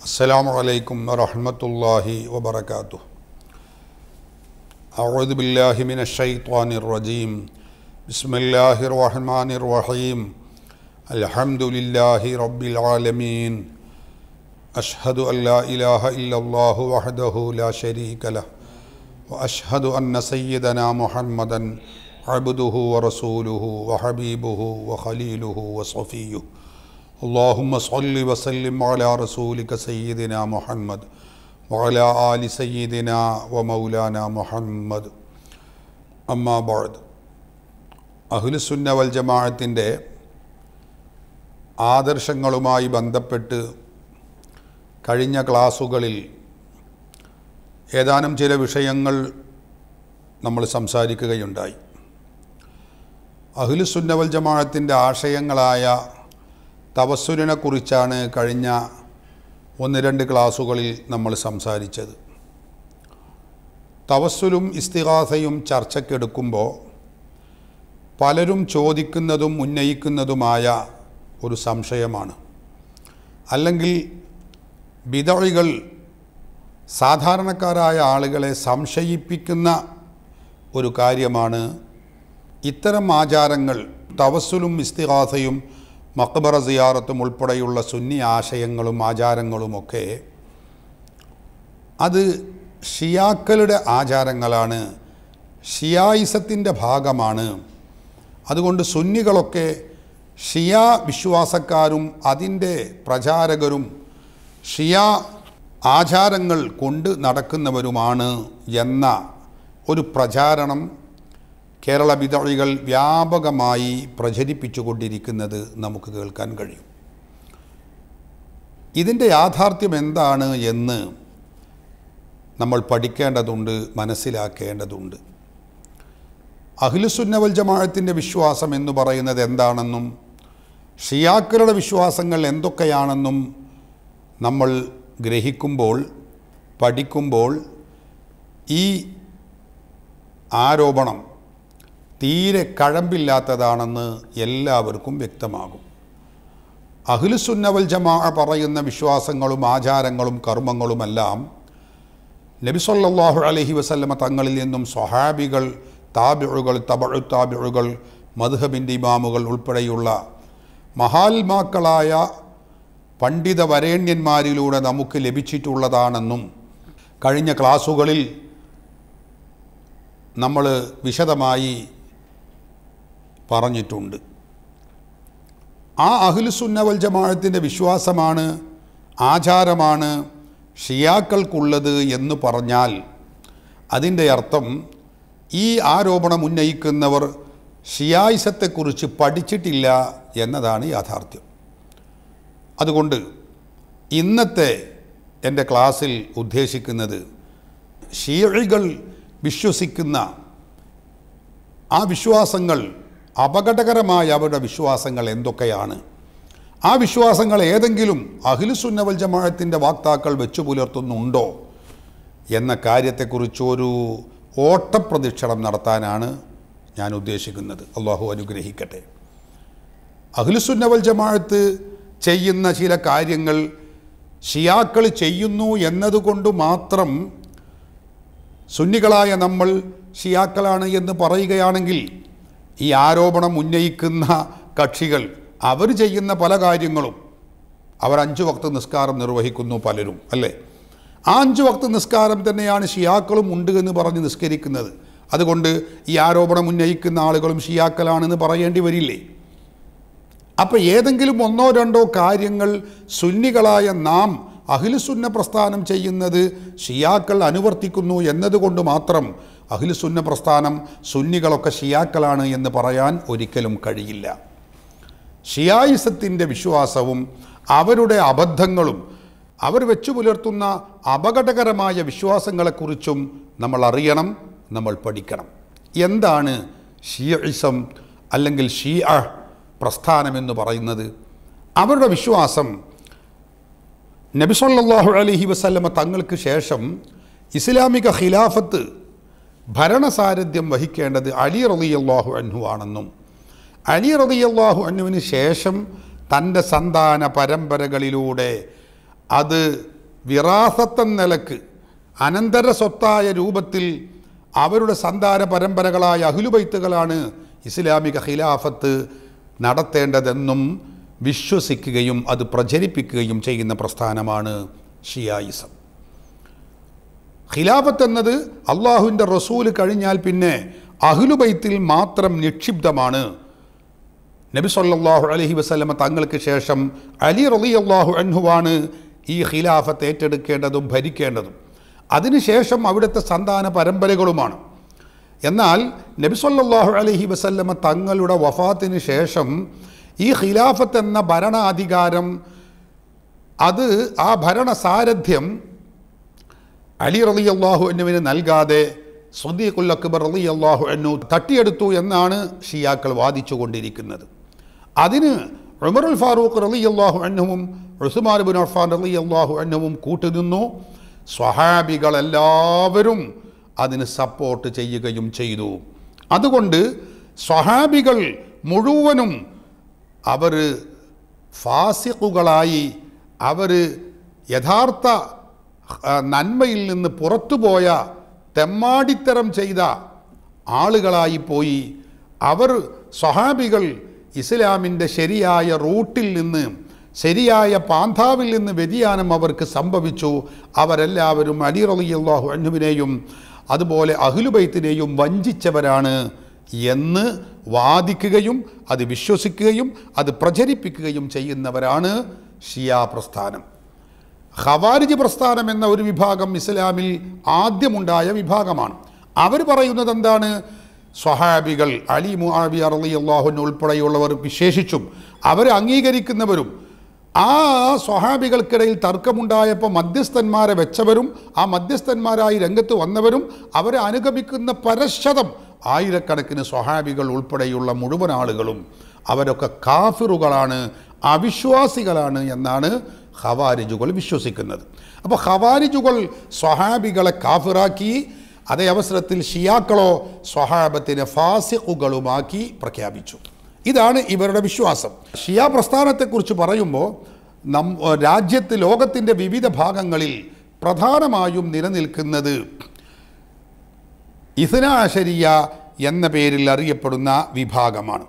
السلام عليكم ورحمة الله وبركاته أعوذ بالله من الشيطان الرجيم بسم الله الرحمن الرحيم الحمد لله رب العالمين أشهد أن لا إله إلا الله وحده لا شريك له وأشهد أن سيدنا محمدا عبده ورسوله وحبيبه وخليله وصفيه اللهم صل وسلم على رسولك سيدنا محمد وعلى آل سيدنا ومولانا محمد أما بعد അഹ്ലുസുന്ന വൽ ജമാഅത്തിൻ്റെ ആദർശങ്ങളുമായി ബന്ധപ്പെട്ട് കഴിഞ്ഞ ക്ലാസ്സുകളിൽ ഏതാനും ചില വിഷയങ്ങൾ നമ്മൾ സംസാരിക്കുകയുണ്ടായി അഹ്ലുസുന്ന വൽ ജമാഅത്തിൻ്റെ ആശയങ്ങളായ തവസ്സുലിനെ കുറിച്ചാണ് കഴിഞ്ഞ ഒന്ന് രണ്ട് ക്ലാസ്സുകളിൽ നമ്മൾ സംസാരിച്ചത് തവസ്സുലും ഇസ്തിഹാസയും ചർച്ചയ്ക്കെടുക്കുമ്പോൾ പലരും ചോദിക്കുന്നതും ഉന്നയിക്കുന്നതുമായ ഒരു സംശയമാണ് അല്ലെങ്കിൽ ബിതഴികൾ സാധാരണക്കാരായ ആളുകളെ സംശയിപ്പിക്കുന്ന ഒരു കാര്യമാണ് ഇത്തരം ആചാരങ്ങൾ തവസ്സുലും ഇസ്തിഹാസയും മക്ബറ സിയാറത്തും ഉൾപ്പെടെയുള്ള സുന്നി ആശയങ്ങളും ആചാരങ്ങളുമൊക്കെ അത് ഷിയാക്കളുടെ ആചാരങ്ങളാണ് ഷിയായിസത്തിൻ്റെ ഭാഗമാണ് അതുകൊണ്ട് സുന്നികളൊക്കെ ഷിയ വിശ്വാസക്കാരും അതിൻ്റെ പ്രചാരകരും ഷിയ ആചാരങ്ങൾ കൊണ്ട് നടക്കുന്നവരുമാണ് എന്ന ഒരു പ്രചാരണം കേരള വിതഴികൾ വ്യാപകമായി പ്രചരിപ്പിച്ചുകൊണ്ടിരിക്കുന്നത് നമുക്ക് കേൾക്കാൻ കഴിയും ഇതിൻ്റെ യാഥാർത്ഥ്യം എന്താണ് എന്ന് നമ്മൾ പഠിക്കേണ്ടതുണ്ട് മനസ്സിലാക്കേണ്ടതുണ്ട് അഖിലുസുന്നവൽ ജമാഅത്തിൻ്റെ വിശ്വാസം എന്ന് പറയുന്നത് എന്താണെന്നും ഷിയാക്കളുടെ വിശ്വാസങ്ങൾ എന്തൊക്കെയാണെന്നും നമ്മൾ ഗ്രഹിക്കുമ്പോൾ പഠിക്കുമ്പോൾ ഈ ആരോപണം തീരെ കഴമ്പില്ലാത്തതാണെന്ന് എല്ലാവർക്കും വ്യക്തമാകും അഖിലുസുന്നവൽ ജമാ പറയുന്ന വിശ്വാസങ്ങളും ആചാരങ്ങളും കർമ്മങ്ങളുമെല്ലാം നബിസൊല്ലാഹു അലഹി വസല്ലമ തങ്ങളിൽ നിന്നും സ്വഹാബികൾ താബിഴുകൾ തബഴു താബിഴുകൾ മധുഹബിൻ്റെ ഇമാമുകൾ ഉൾപ്പെടെയുള്ള മഹാത്മാക്കളായ പണ്ഡിത വരേണ്യന്മാരിലൂടെ നമുക്ക് ലഭിച്ചിട്ടുള്ളതാണെന്നും കഴിഞ്ഞ ക്ലാസ്സുകളിൽ നമ്മൾ വിശദമായി പറഞ്ഞിട്ടുണ്ട് ആ അഖിലുസുന്നവൽ ജമാഅത്തിൻ്റെ വിശ്വാസമാണ് ആചാരമാണ് ഷിയാക്കൾക്കുള്ളത് എന്ന് പറഞ്ഞാൽ അതിൻ്റെ അർത്ഥം ഈ ആരോപണം ഉന്നയിക്കുന്നവർ ഷിയായിസത്തെക്കുറിച്ച് പഠിച്ചിട്ടില്ല എന്നതാണ് യാഥാർത്ഥ്യം അതുകൊണ്ട് ഇന്നത്തെ എൻ്റെ ക്ലാസ്സിൽ ഉദ്ദേശിക്കുന്നത് ഷിയഴികൾ വിശ്വസിക്കുന്ന ആ വിശ്വാസങ്ങൾ അപകടകരമായ അവരുടെ വിശ്വാസങ്ങൾ എന്തൊക്കെയാണ് ആ വിശ്വാസങ്ങൾ ഏതെങ്കിലും അഖിലുസുന്നവൽ ജമാഅത്തിൻ്റെ വാക്താക്കൾ വെച്ചു പുലർത്തുന്നുണ്ടോ എന്ന കാര്യത്തെക്കുറിച്ച് ഒരു ഓട്ടപ്രദക്ഷിണം നടത്താനാണ് ഞാൻ ഉദ്ദേശിക്കുന്നത് അള്ളാഹു അനുഗ്രഹിക്കട്ടെ അഖിലുസുന്നവൽ ജമാഅത്ത് ചെയ്യുന്ന ചില കാര്യങ്ങൾ ഷിയാക്കൾ ചെയ്യുന്നു എന്നതുകൊണ്ട് മാത്രം സുന്നികളായ നമ്മൾ ഷിയാക്കളാണ് എന്ന് പറയുകയാണെങ്കിൽ ഈ ആരോപണം ഉന്നയിക്കുന്ന കക്ഷികൾ അവർ ചെയ്യുന്ന പല കാര്യങ്ങളും അവർ അഞ്ചു വക്ത് നിസ്കാരം നിർവഹിക്കുന്നു പലരും അല്ലേ ആ അഞ്ചു വക്ത് നിസ്കാരം തന്നെയാണ് ഷിയാക്കളും ഉണ്ട് എന്ന് പറഞ്ഞ് നിസ്കരിക്കുന്നത് അതുകൊണ്ട് ഈ ആരോപണം ഉന്നയിക്കുന്ന ആളുകളും ഷിയാക്കളാണെന്ന് പറയേണ്ടി വരില്ലേ അപ്പോൾ ഏതെങ്കിലും ഒന്നോ രണ്ടോ കാര്യങ്ങൾ സുന്നികളായ നാം അഖിലുസുന്ന പ്രസ്ഥാനം ചെയ്യുന്നത് ഷിയാക്കൾ അനുവർത്തിക്കുന്നു എന്നതുകൊണ്ട് മാത്രം അഖിലുസുന്ന പ്രസ്ഥാനം സുന്നികളൊക്കെ ഷിയാക്കളാണ് എന്ന് പറയാൻ ഒരിക്കലും കഴിയില്ല ഷിയായിസത്തിൻ്റെ വിശ്വാസവും അവരുടെ അബദ്ധങ്ങളും അവർ വെച്ചു പുലർത്തുന്ന അപകടകരമായ വിശ്വാസങ്ങളെക്കുറിച്ചും നമ്മൾ അറിയണം നമ്മൾ പഠിക്കണം എന്താണ് ഷിയയിസം അല്ലെങ്കിൽ ഷിയ പ്രസ്ഥാനം എന്ന് പറയുന്നത് അവരുടെ വിശ്വാസം നബിസൊല്ലാഹു അലഹി വസല്ലമ തങ്ങൾക്ക് ശേഷം ഇസ്ലാമിക ഖിലാഫത്ത് ഭരണസാരഥ്യം വഹിക്കേണ്ടത് അലി റളിയല്ലാഹു അൻഹു ആണെന്നും അലി റളിയല്ലാഹു അൻഹുവിന് ശേഷം തൻ്റെ സന്താന പരമ്പരകളിലൂടെ അത് വിറാസത്തൻ നിലക്ക് അനന്തര സ്വത്തായ രൂപത്തിൽ അവരുടെ സന്താന പരമ്പരകളായ അഹുലുബൈത്തുകളാണ് ഇസ്ലാമിക ഖിലാഫത്ത് നടത്തേണ്ടതെന്നും വിശ്വസിക്കുകയും അത് പ്രചരിപ്പിക്കുകയും ചെയ്യുന്ന പ്രസ്ഥാനമാണ് ഷിയായിസം ഖിലാഫത്ത് എന്നത് അള്ളാഹുവിൻ്റെ റസൂല് കഴിഞ്ഞാൽ പിന്നെ അഹ്ലുബൈത്തിൽ മാത്രം നിക്ഷിപ്തമാണ് നബി സല്ലല്ലാഹു അലൈഹി വസല്ലമ തങ്ങൾക്ക് ശേഷം അലി റളിയല്ലാഹു അൻഹുവാണ് ഈ ഖിലാഫത്ത് ഏറ്റെടുക്കേണ്ടതും ഭരിക്കേണ്ടതും അതിനുശേഷം അവിടുത്തെ സന്താന പരമ്പരകളുമാണ് എന്നാൽ നബി സല്ലല്ലാഹു അലൈഹി വസല്ലമ തങ്ങളുടെ വഫാത്തിന് ശേഷം ഈ ഖിലാഫത്ത് എന്ന ഭരണാധികാരം അത് ആ ഭരണ സാരഥ്യം അലി റലി അള്ളാഹു എന്നുവിന് നൽകാതെ സദീഖുൽ അക്ബർ റലി അള്ളാഹു എന്നു തട്ടിയെടുത്തു എന്നാണ് ഷിയാക്കൾ വാദിച്ചു കൊണ്ടിരിക്കുന്നത് അതിന് ഉമറുൽ ഫാറൂഖ് റലി അള്ളാഹു അന്നുവും ഉസ്മാൻ ബിൻ അഫ്ഫാൻ റലി അള്ളാഹു അന്നുവും കൂട്ടുനിന്നു സ്വഹാബികളെല്ലാവരും അതിന് സപ്പോർട്ട് ചെയ്യുകയും ചെയ്തു അതുകൊണ്ട് സ്വഹാബികൾ മുഴുവനും അവർ ഫാസിഖുകളായി അവർ യഥാർത്ഥ ആ, നന്മയിൽ നിന്ന് പുറത്തുപോയ തെമ്മാടിത്തരം ചെയ്ത ആളുകളായി പോയി അവർ സ്വഹാബികൾ ഇസ്ലാമിൻ്റെ ശരിയായ റൂട്ടിൽ നിന്ന് ശരിയായ പാന്താവിൽ നിന്ന് വ്യതിയാനം അവർക്ക് സംഭവിച്ചു അവരെല്ലാവരും അലി റളിയല്ലാഹു അൻഹുവിനെയും അതുപോലെ അഹ്ലുബൈത്തിനെയും വഞ്ചിച്ചവരാണ് എന്ന് വാദിക്കുകയും അത് വിശ്വസിക്കുകയും അത് പ്രചരിപ്പിക്കുകയും ചെയ്യുന്നവരാണ് ഷിയാ പ്രസ്ഥാനം ഖവാരിജ് പ്രസ്ഥാനം എന്ന ഒരു വിഭാഗം ഇസ്ലാമിൽ ആദ്യമുണ്ടായ വിഭാഗമാണ് അവർ പറയുന്നത് എന്താണ് സ്വഹാബികൾ അലി മുആബി അറലി അള്ളാഹുൻ ഉൾപ്പെടെയുള്ളവർ വിശേഷിച്ചും അവരെ അംഗീകരിക്കുന്നവരും ആ സ്വഹാബികൾക്കിടയിൽ തർക്കമുണ്ടായപ്പോൾ മധ്യസ്ഥന്മാരെ വെച്ചവരും ആ മധ്യസ്ഥന്മാരായി രംഗത്ത് വന്നവരും അവരെ അനുഗമിക്കുന്ന പരശതം ആയിരക്കണക്കിന് സ്വഹാബികൾ ഉൾപ്പെടെയുള്ള മുഴുവൻ ആളുകളും അവരൊക്കെ കാഫിറുകളാണ് അവിശ്വാസികളാണ് എന്നാണ് ഖവാരിജുകൾ വിശ്വസിക്കുന്നത് അപ്പോൾ ഖവാരിജുകൾ സ്വഹാബികളെ കാഫിറാക്കി അതേ അവസരത്തിൽ ഷിയാക്കളോ സ്വഹാബത്തിനെ ഫാസിഖുകളുമാക്കി പ്രഖ്യാപിച്ചു ഇതാണ് ഇവരുടെ വിശ്വാസം ഷിയ പ്രസ്ഥാനത്തെക്കുറിച്ച് പറയുമ്പോൾ നം രാജ്യത്ത് ലോകത്തിൻ്റെ വിവിധ ഭാഗങ്ങളിൽ പ്രധാനമായും നിലനിൽക്കുന്നത് ഇസ്നാശരിയ എന്ന പേരിൽ അറിയപ്പെടുന്ന വിഭാഗമാണ്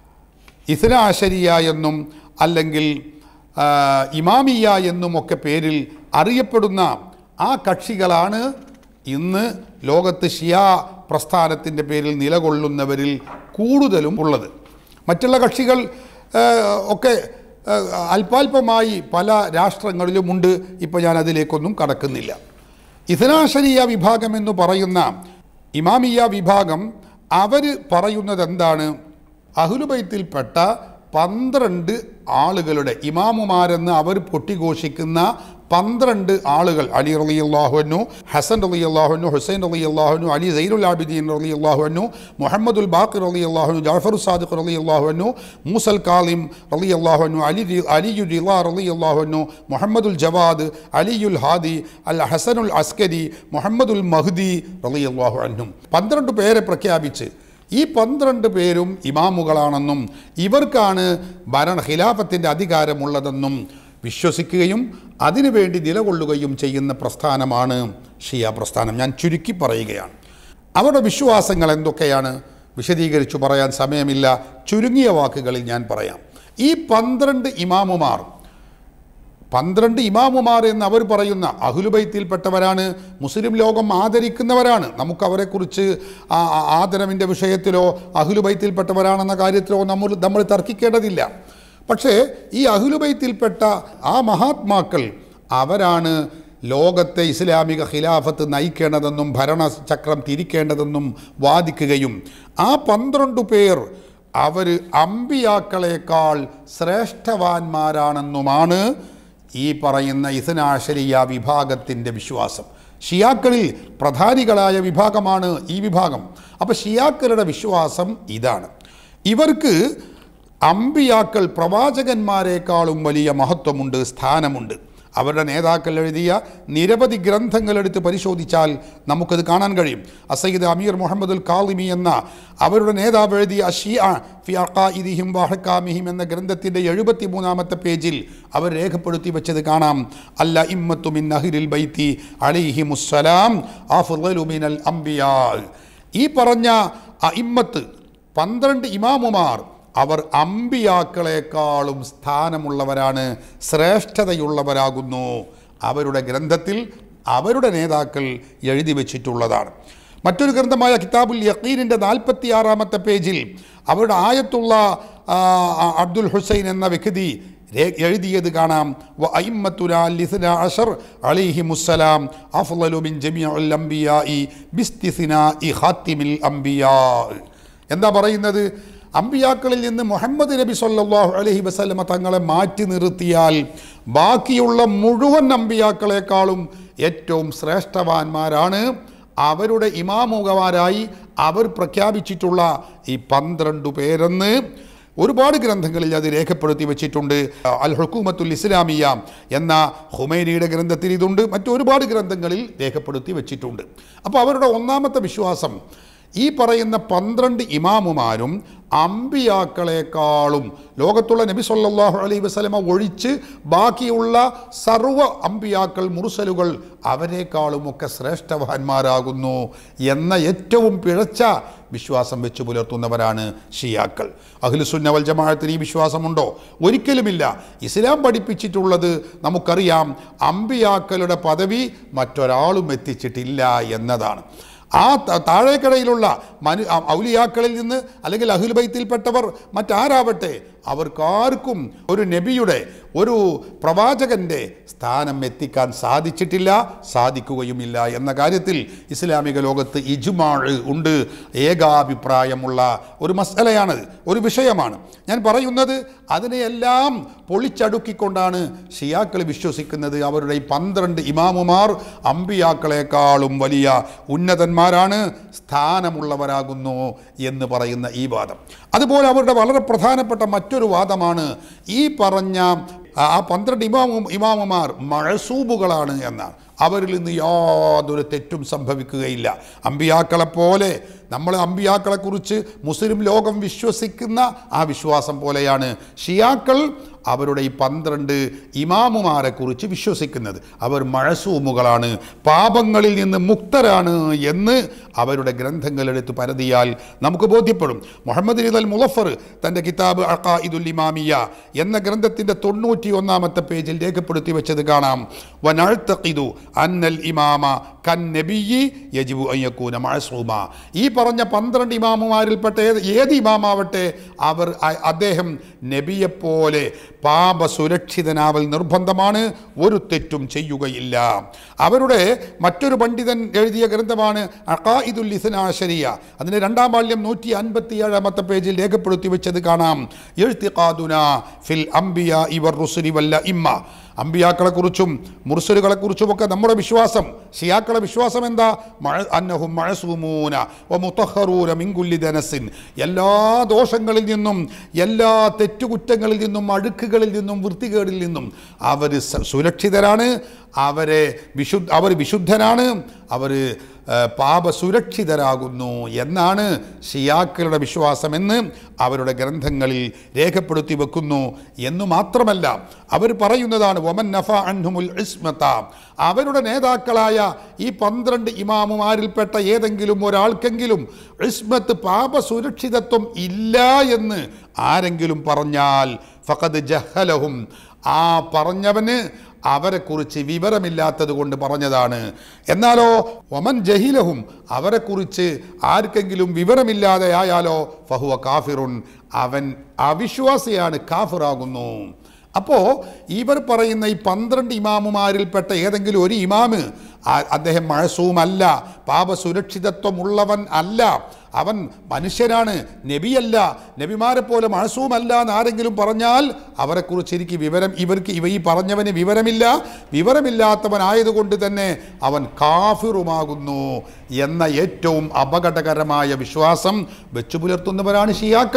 ഇസ്നാശരിയ എന്നും അല്ലെങ്കിൽ ആ, ഇമാമിയ എന്നുമൊക്കെ പേരിൽ അറിയപ്പെടുന്ന ആ കക്ഷികളാണ് ഇന്ന് ലോകത്ത് ഷിയ പ്രസ്ഥാനത്തിൻ്റെ പേരിൽ നിലകൊള്ളുന്നവരിൽ കൂടുതലും ഉള്ളത് മറ്റുള്ള കക്ഷികൾ ആ, ഒക്കെ ആ, അല്പാൽപമായി പല രാഷ്ട്രങ്ങളിലുമുണ്ട് ഇപ്പോൾ ഞാൻ അതിലേക്കൊന്നും കടക്കുന്നില്ല ഇഥനാശരിയ വിഭാഗം എന്ന് പറയുന്ന ഇമാമിയ വിഭാഗം അവർ പറയുന്നത് എന്താണ് അഹുലുബൈത്തിൽപ്പെട്ട പന്ത്രണ്ട് ആളുകളുടെ ഇമാമുമാരെന്ന് അവർ പൊട്ടിഘോഷിക്കുന്ന പന്ത്രണ്ട് ആളുകൾ അലി റലി അള്ളാഹുനു ഹസൻ റലി അള്ളാഹുനു ഹുസൈൻ റലി അള്ളാഹുനു അലി സൈനുൽ ആബിദീൻ റലി അള്ളാഹുനു മുഹമ്മദുൽ ബാഖിർ റലി അള്ളാഹുനു ജാഫർ സാദിഖ് റലി അള്ളാഹുനു മൂസൽ കാലിം റലി അള്ളാഹുനു അലി രി- അലിയു റിള റലി അള്ളാഹുനു മുഹമ്മദുൽ ജവാദ് അലിയുൽ ഹാദി അൽ ഹസനുൽ അസ്കരി മുഹമ്മദുൽ മഹ്ദി റലി അള്ളാഹു അന്നും പന്ത്രണ്ട് പേരെ പ്രഖ്യാപിച്ച് ഈ പന്ത്രണ്ട് പേരും ഇമാമുകളാണെന്നും ഇവർക്കാണ് ഭരണ ഖിലാഫത്തിൻ്റെ അധികാരമുള്ളതെന്നും വിശ്വസിക്കുകയും അതിനുവേണ്ടി നിലകൊള്ളുകയും ചെയ്യുന്ന പ്രസ്ഥാനമാണ് ഷിയ പ്രസ്ഥാനം ഞാൻ ചുരുക്കി പറയുകയാണ് അവരുടെ വിശ്വാസങ്ങൾ എന്തൊക്കെയാണ് വിശദീകരിച്ചു പറയാൻ സമയമില്ല ചുരുങ്ങിയ വാക്കുകളിൽ ഞാൻ പറയാം ഈ പന്ത്രണ്ട് ഇമാമുമാർ പന്ത്രണ്ട് ഇമാമുമാർ എന്ന് അവർ പറയുന്ന അഹുലുബൈത്തിൽപ്പെട്ടവരാണ് മുസ്ലിം ലോകം ആദരിക്കുന്നവരാണ് നമുക്ക് അവരെക്കുറിച്ച് ആ ആ- ആദരവിൻ്റെ വിഷയത്തിലോ അഹുലുബൈത്തിൽപ്പെട്ടവരാണെന്ന കാര്യത്തിലോ നമ്മൾ നമ്മൾ തർക്കിക്കേണ്ടതില്ല പക്ഷേ ഈ അഹുലുബൈത്തിൽപ്പെട്ട ആ മഹാത്മാക്കൾ അവരാണ് ലോകത്തെ ഇസ്ലാമിക ഖിലാഫത്ത് നയിക്കേണ്ടതെന്നും ഭരണചക്രം തിരിക്കേണ്ടതെന്നും വാദിക്കുകയും ആ പന്ത്രണ്ട് പേർ അവർ അമ്പിയാക്കളെക്കാൾ ശ്രേഷ്ഠവാന്മാരാണെന്നുമാണ് ഈ പറയുന്ന ഇസനാശരിയ വിഭാഗത്തിൻ്റെ വിശ്വാസം ഷിയാക്കളിൽ പ്രധാനികളായ വിഭാഗമാണ് ഈ വിഭാഗം അപ്പോൾ ഷിയാക്കളുടെ വിശ്വാസം ഇതാണ് ഇവർക്ക് അമ്പിയാക്കൾ പ്രവാചകന്മാരെക്കാളും വലിയ മഹത്വമുണ്ട് സ്ഥാനമുണ്ട് അവരുടെ നേതാക്കൾ എഴുതിയ നിരവധി ഗ്രന്ഥങ്ങൾ എടുത്ത് പരിശോധിച്ചാൽ നമുക്കത് കാണാൻ കഴിയും അസയ്യിദ് അമീർ മുഹമ്മദുൽ കാളിമി എന്ന അവരുടെ നേതാവ് എഴുതിയ അഷിയ ഫി അഖാഇദിഹിം വഹക്കാമിഹിം എന്ന ഗ്രന്ഥത്തിൻ്റെ എഴുപത്തി മൂന്നാമത്തെ പേജിൽ അവർ രേഖപ്പെടുത്തി വെച്ചത് കാണാം അല്ല ഇമ്മത്തു മിൻ നഹിരിൽ ബൈത്തി അലിഹി മുസ്സലാം അഫ്ളലു മിനൽ അംബിയാ ഈ പറഞ്ഞ അഇമ്മത്ത് പന്ത്രണ്ട് ഇമാമുമാർ അവർ അമ്പിയാക്കളെക്കാളും സ്ഥാനമുള്ളവരാണ് ശ്രേഷ്ഠതയുള്ളവരാകുന്നു അവരുടെ ഗ്രന്ഥത്തിൽ അവരുടെ നേതാക്കൾ എഴുതി വച്ചിട്ടുള്ളതാണ് മറ്റൊരു ഗ്രന്ഥമായ കിതാബുൽ യക്കീനിൻ്റെ നാൽപ്പത്തി ആറാമത്തെ പേജിൽ അവരുടെ ആയത്തുള്ള ആ, അബ്ദുൽ ഹുസൈൻ എന്ന വ്യക്തി രേ- എഴുതിയത് കാണാം വ അയിമ്മത്തുന ലിസ്ന അഷർ അലിഹി മുസ്സലാം അഫ്ളലു മിൻ ജമിഉൽ അംബിയാഇ ബിസ്തിസ്നാഇ ഖാത്തിമിൽ അംബിയാ എന്താ പറയുന്നത് അമ്പിയാക്കളിൽ നിന്ന് മുഹമ്മദ് നബി സല്ലല്ലാഹു അലൈഹി വസല്ലമ തങ്ങളെ മാറ്റി നിർത്തിയാൽ ബാക്കിയുള്ള മുഴുവൻ അമ്പിയാക്കളെക്കാളും ഏറ്റവും ശ്രേഷ്ഠവാന്മാരാണ് അവരുടെ ഇമാമുഖമാരായി അവർ പ്രഖ്യാപിച്ചിട്ടുള്ള ഈ പന്ത്രണ്ട് പേരെന്ന് ഒരുപാട് ഗ്രന്ഥങ്ങളിൽ അത് രേഖപ്പെടുത്തി വെച്ചിട്ടുണ്ട് അൽ ഹുക്കൂമത്തുൽ ഇസ്ലാമിയ എന്ന ഹുമൈനിയുടെ ഗ്രന്ഥത്തിൽ ഇതുണ്ട് മറ്റൊരുപാട് ഗ്രന്ഥങ്ങളിൽ രേഖപ്പെടുത്തി വെച്ചിട്ടുണ്ട് അപ്പോൾ അവരുടെ ഒന്നാമത്തെ വിശ്വാസം ഈ പറയുന്ന പന്ത്രണ്ട് ഇമാമുമാരും അമ്പിയാക്കളെക്കാളും ലോകത്തുള്ള നബി സല്ലല്ലാഹു അലൈഹി വസല്ലമ ഒഴിച്ച് ബാക്കിയുള്ള സർവ്വ അമ്പിയാക്കൾ മുറുസലുകൾ അവരെക്കാളുമൊക്കെ ശ്രേഷ്ഠവാന്മാരാകുന്നു എന്ന ഏറ്റവും പിഴച്ച വിശ്വാസം വെച്ച് പുലർത്തുന്നവരാണ് ഷിയാക്കൾ അഖിലുസുന്ന വൽ ജമാഅത്തിന് ഈ വിശ്വാസമുണ്ടോ ഒരിക്കലുമില്ല ഇസ്ലാം പഠിപ്പിച്ചിട്ടുള്ളത് നമുക്കറിയാം അമ്പിയാക്കളുടെ പദവി മറ്റൊരാളും എത്തിച്ചിട്ടില്ല എന്നതാണ് ആ ത- താഴേക്കടയിലുള്ള മനു ആ ഔലിയാക്കളിൽ നിന്ന് അല്ലെങ്കിൽ അഹുൽ ബൈത്തിൽപ്പെട്ടവർ മറ്റാരാവട്ടെ അവർക്കാർക്കും ഒരു നബിയുടെ ഒരു പ്രവാചകൻ്റെ സ്ഥാനം എത്തിക്കാൻ സാധിച്ചിട്ടില്ല സാധിക്കുകയുമില്ല എന്ന കാര്യത്തിൽ ഇസ്ലാമിക ലോകത്ത് ഇജുമാഴ് ഉണ്ട് ഏകാഭിപ്രായമുള്ള ഒരു മസലയാണത് ഒരു വിഷയമാണ് ഞാൻ പറയുന്നത് അതിനെയെല്ലാം പൊളിച്ചടുക്കിക്കൊണ്ടാണ് ഷിയാക്കൾ വിശ്വസിക്കുന്നത് അവരുടെ ഈ പന്ത്രണ്ട് ഇമാമുമാർ അമ്പിയാക്കളെക്കാളും വലിയ ഉന്നതന്മാരാണ് സ്ഥാനമുള്ളവരാകുന്നു എന്ന് പറയുന്ന ഈ വാദം അതുപോലെ അവരുടെ വളരെ പ്രധാനപ്പെട്ട മറ്റൊരു വാദമാണ് ഈ പറഞ്ഞ ആ ആ പന്ത്രണ്ട് ഇമാമു ഇമാമുമാർ മഴസൂബുകളാണ് എന്നാണ് അവരിൽ നിന്ന് യാതൊരു തെറ്റും സംഭവിക്കുകയില്ല അമ്പിയാക്കളെപ്പോലെ നമ്മൾ അമ്പിയാക്കളെക്കുറിച്ച് മുസ്ലിം ലോകം വിശ്വസിക്കുന്ന ആ വിശ്വാസം പോലെയാണ് ഷിയാക്കൾ അവരുടെ ഈ പന്ത്രണ്ട് ഇമാമുമാരെ കുറിച്ച് വിശ്വസിക്കുന്നത് അവർ മഴസൂമുകളാണ് പാപങ്ങളിൽ നിന്ന് മുക്തരാണ് എന്ന് അവരുടെ ഗ്രന്ഥങ്ങൾ എടുത്ത് പരതിയാൽ നമുക്ക് ബോധ്യപ്പെടും മുഹമ്മദ് അൽ മുലഫർ തൻ്റെ കിതാബ് അഖായിദുൽ ഇമാമിയ എന്ന ഗ്രന്ഥത്തിൻ്റെ തൊണ്ണൂറ്റി ഒന്നാമത്തെ പേജിൽ രേഖപ്പെടുത്തി വെച്ചത് കാണാം വനഴ്ത്തഖിദു അന്നൽ ഇമാമ കൻ നബിയി യജിബു അയ്യക്കൂന മഴസൂമ ഈ പറഞ്ഞ പന്ത്രണ്ട് ഇമാമുമാരിൽപ്പെട്ട ഏത് ഏത് ഇമാമാവട്ടെ അവർ അ- അദ്ദേഹം നബിയെപ്പോലെ പാപ സുരക്ഷിതനാവൽ നിർബന്ധമാണ് ഒരു തെറ്റും ചെയ്യുകയില്ല അവരുടെ മറ്റൊരു പണ്ഡിതൻ എഴുതിയ ഗ്രന്ഥമാണ് അഖായിദുൽ ഇസ്നാശരിയ അതിൻ്റെ രണ്ടാം ബാല്യം നൂറ്റി അൻപത്തി ഏഴാമത്തെ പേജിൽ രേഖപ്പെടുത്തി വെച്ചത് കാണാം എഴുത്തിഖാദുന ഫിൽ അംബിയ ഇവർ റുസുലി വല്ല ഇമ്മ അമ്പിയാക്കളെക്കുറിച്ചും മുർസലുകളെക്കുറിച്ചുമൊക്കെ നമ്മുടെ വിശ്വാസം ഷിയാക്കളെ വിശ്വാസം എന്താ മഴ അന്നഹും മഴസൂമൂന വ മുത്തഹറൂന മിങ്കുല്ലി ധനസിൻ എല്ലാ ദോഷങ്ങളിൽ നിന്നും എല്ലാ തെറ്റുകുറ്റങ്ങളിൽ നിന്നും അഴുക്കുകളിൽ നിന്നും വൃത്തികേടിൽ നിന്നും അവർ സുരക്ഷിതരാണ് അവരെ വിശുദ്ധ അവർ വിശുദ്ധനാണ് അവർ പാപസുരക്ഷിതരാകുന്നു എന്നാണ് ഷിയാക്കളുടെ വിശ്വാസമെന്ന് അവരുടെ ഗ്രന്ഥങ്ങളിൽ രേഖപ്പെടുത്തി വെക്കുന്നു എന്നു മാത്രമല്ല അവർ പറയുന്നതാണ് ഒമൻ നഫ അൻഹുമുൽ ഇസ്മത്ത അവരുടെ നേതാക്കളായ ഈ പന്ത്രണ്ട് ഇമാമുമാരിൽപ്പെട്ട ഏതെങ്കിലും ഒരാൾക്കെങ്കിലും ഇസ്മത്ത് പാപസുരക്ഷിതത്വം ഇല്ല എന്ന് ആരെങ്കിലും പറഞ്ഞാൽ ഫഖദ് ജഹലഹും ആ പറഞ്ഞവന് അവരെക്കുറിച്ച് വിവരമില്ലാത്തത് കൊണ്ട് പറഞ്ഞതാണ് എന്നാലോ ഒമൻ ജഹിലഹും അവരെക്കുറിച്ച് ആർക്കെങ്കിലും വിവരമില്ലാതെ ആയാലോ ഫഹുവ കാഫിറുൻ അവൻ അവിശ്വാസിയാണ് കാഫിറാകുന്നു അപ്പോൾ ഇവർ പറയുന്ന ഈ പന്ത്രണ്ട് ഇമാമുമാരിൽപ്പെട്ട ഏതെങ്കിലും ഒരു ഇമാമ് ആ- അദ്ദേഹം മഴസൂമല്ല പാപസുരക്ഷിതത്വമുള്ളവൻ അല്ല അവൻ മനുഷ്യനാണ് നബിയല്ല നബിമാരെ പോലെ മഴസൂമല്ല എന്ന് ആരെങ്കിലും പറഞ്ഞാൽ അവരെക്കുറിച്ച് എനിക്ക് വിവരം ഇവർക്ക് ഇവ ഈ പറഞ്ഞവന് വിവരമില്ല വിവരമില്ലാത്തവനായതുകൊണ്ട് തന്നെ അവൻ കാഫിറുമാകുന്നു എന്ന ഏറ്റവും അപകടകരമായ വിശ്വാസം വെച്ചു പുലർത്തുന്നവരാണ് ഷിയാക്കൾ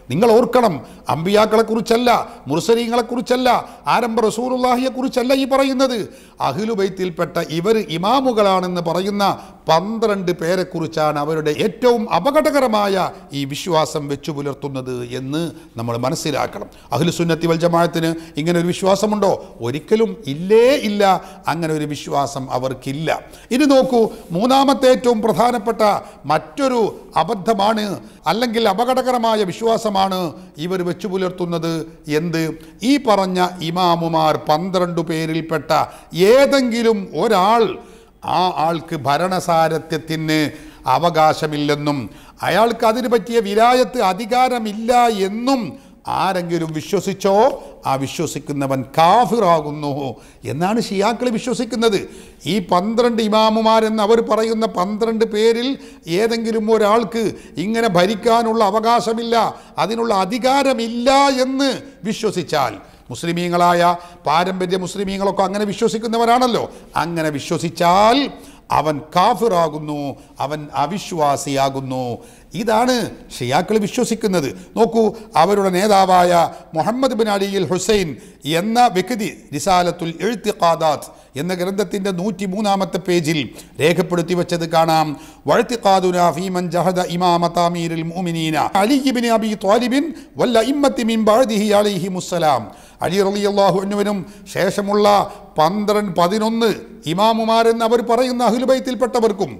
നിങ്ങൾ ഓർക്കണം അമ്പിയാക്കളെ കുറിച്ചല്ല മുർസലീങ്ങളെ കുറിച്ചല്ല ആരംഭ റസൂറുല്ലാഹിയെ കുറിച്ചല്ല ഈ പറയുന്നത് അഖിലുബൈത്തിൽപ്പെട്ട ഇവർ ഇമാമുകളാണെന്ന് പറയുന്ന പന്ത്രണ്ട് പേരെക്കുറിച്ചാണ് അവരുടെ ഏറ്റവും അപകടകരമായ ഈ വിശ്വാസം വെച്ചു പുലർത്തുന്നത് എന്ന് നമ്മൾ മനസ്സിലാക്കണം അഖിലുസുന്നത്തി വൽ ജമാഅത്തിന് ഇങ്ങനെ ഒരു വിശ്വാസമുണ്ടോ ഒരിക്കലും ഇല്ലേ ഇല്ല അങ്ങനെ ഒരു വിശ്വാസം അവർക്കില്ല ഇനി നോക്കൂ മൂന്നാമത്തെ ഏറ്റവും പ്രധാനപ്പെട്ട മറ്റൊരു അബദ്ധമാണ് അല്ലെങ്കിൽ അപകടകരമായ വിശ്വാസമാണ് ഇവർ വെച്ചു പുലർത്തുന്നത് എന്ത് ഈ പറഞ്ഞ ഇമാമുമാർ പന്ത്രണ്ട് പേരിൽപ്പെട്ട ഏതെങ്കിലും ഒരാൾ ആ ആൾക്ക് ഭരണസാരഥ്യത്തിന് അവകാശമില്ലെന്നും അയാൾക്ക് അതിന് പറ്റിയ വിലായത്ത് അധികാരമില്ല എന്നും ആരെങ്കിലും വിശ്വസിച്ചോ ആ വിശ്വസിക്കുന്നവൻ കാഫിറാകുന്നു എന്നാണ് ഷിയാക്കൾ വിശ്വസിക്കുന്നത് ഈ പന്ത്രണ്ട് ഇമാമുമാരെന്ന് അവർ പറയുന്ന പന്ത്രണ്ട് പേരിൽ ഏതെങ്കിലും ഒരാൾക്ക് ഇങ്ങനെ ഭരിക്കാനുള്ള അവകാശമില്ല അതിനുള്ള അധികാരമില്ല എന്ന് വിശ്വസിച്ചാൽ മുസ്ലിമീങ്ങളായ പാരമ്പര്യ മുസ്ലിമീങ്ങളൊക്കെ അങ്ങനെ വിശ്വസിക്കുന്നവരാണല്ലോ അങ്ങനെ വിശ്വസിച്ചാൽ അവൻ കാഫിറാകുന്നു അവൻ അവിശ്വാസിയാകുന്നു ഇതാണ് ഷിയാക്കൾ വിശ്വസിക്കുന്നത് നോക്കൂ അവരുടെ നേതാവായ മുഹമ്മദ് ബിൻ അലിയിൽ ഹുസൈൻ എന്ന വ്യക്തി റിസാലത്തുൽ എഴുത്തിഖാദാത്ത് എന്ന ഗ്രന്ഥത്തിൻ്റെ നൂറ്റി മൂന്നാമത്തെ പേജിൽ രേഖപ്പെടുത്തി വെച്ചത് കാണാം വഴുത്തിഖാദുന ഫീമൻ ജഹദ ഇമാമത്താമീരിൽ മുഅ്മിനീന അലി ഇബ്നു അബി ത്വാലിബിൻ വല്ല ഇമ്മത്തി മിൻ ബഅദിഹി അലൈഹി മുസ്സലാം അലി റളിയല്ലാഹു അൻഹുവിനും ശേഷമുള്ള പന്ത്രണ്ട് പതിനൊന്ന് ഇമാമുമാരെന്ന് അവർ പറയുന്ന അഹ്ലുബൈത്തിൽപ്പെട്ടവർക്കും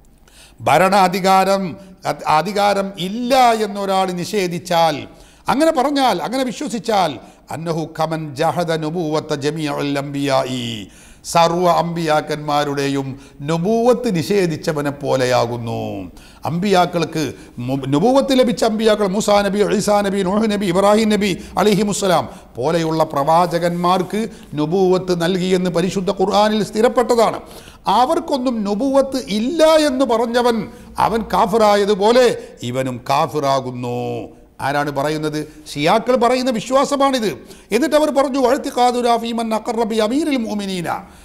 ഭരണാധികാരം അത് അധികാരം ഇല്ല എന്നൊരാൾ നിഷേധിച്ചാൽ അങ്ങനെ പറഞ്ഞാൽ അങ്ങനെ വിശ്വസിച്ചാൽ അന്നഹു കമൻ ജഹദ നുബൂവത്ത ജമിഅൽ അംബിയായി സർവ അമ്പിയാക്കന്മാരുടെയും നുബൂവത്ത് നിഷേധിച്ചവനെ പോലെയാകുന്നു അമ്പിയാക്കൾക്ക് മു- നുബൂവത്ത് ലഭിച്ച അമ്പിയാക്കൾ മൂസാ നബി ഈസാ നബി നൂഹ് നബി ഇബ്രാഹിം നബി അലിഹി മുസ്സലാം പോലെയുള്ള പ്രവാചകന്മാർക്ക് നുബൂവത്ത് നൽകിയെന്ന് പരിശുദ്ധ ഖുർആനിൽ സ്ഥിരപ്പെട്ടതാണ് അവർക്കൊന്നും നുബൂവത്ത് ഇല്ല എന്ന് പറഞ്ഞവൻ അവൻ കാഫിറായതുപോലെ ഇവനും കാഫിറാകുന്നു ആരാണ് പറയുന്നത് ഷിയാക്കൾ പറയുന്ന വിശ്വാസമാണിത് എന്നിട്ട് അവർ പറഞ്ഞു വഴുത്തി കാതുരാഫീമൻ അക്കറബി അമീരിൽ മോമിനീന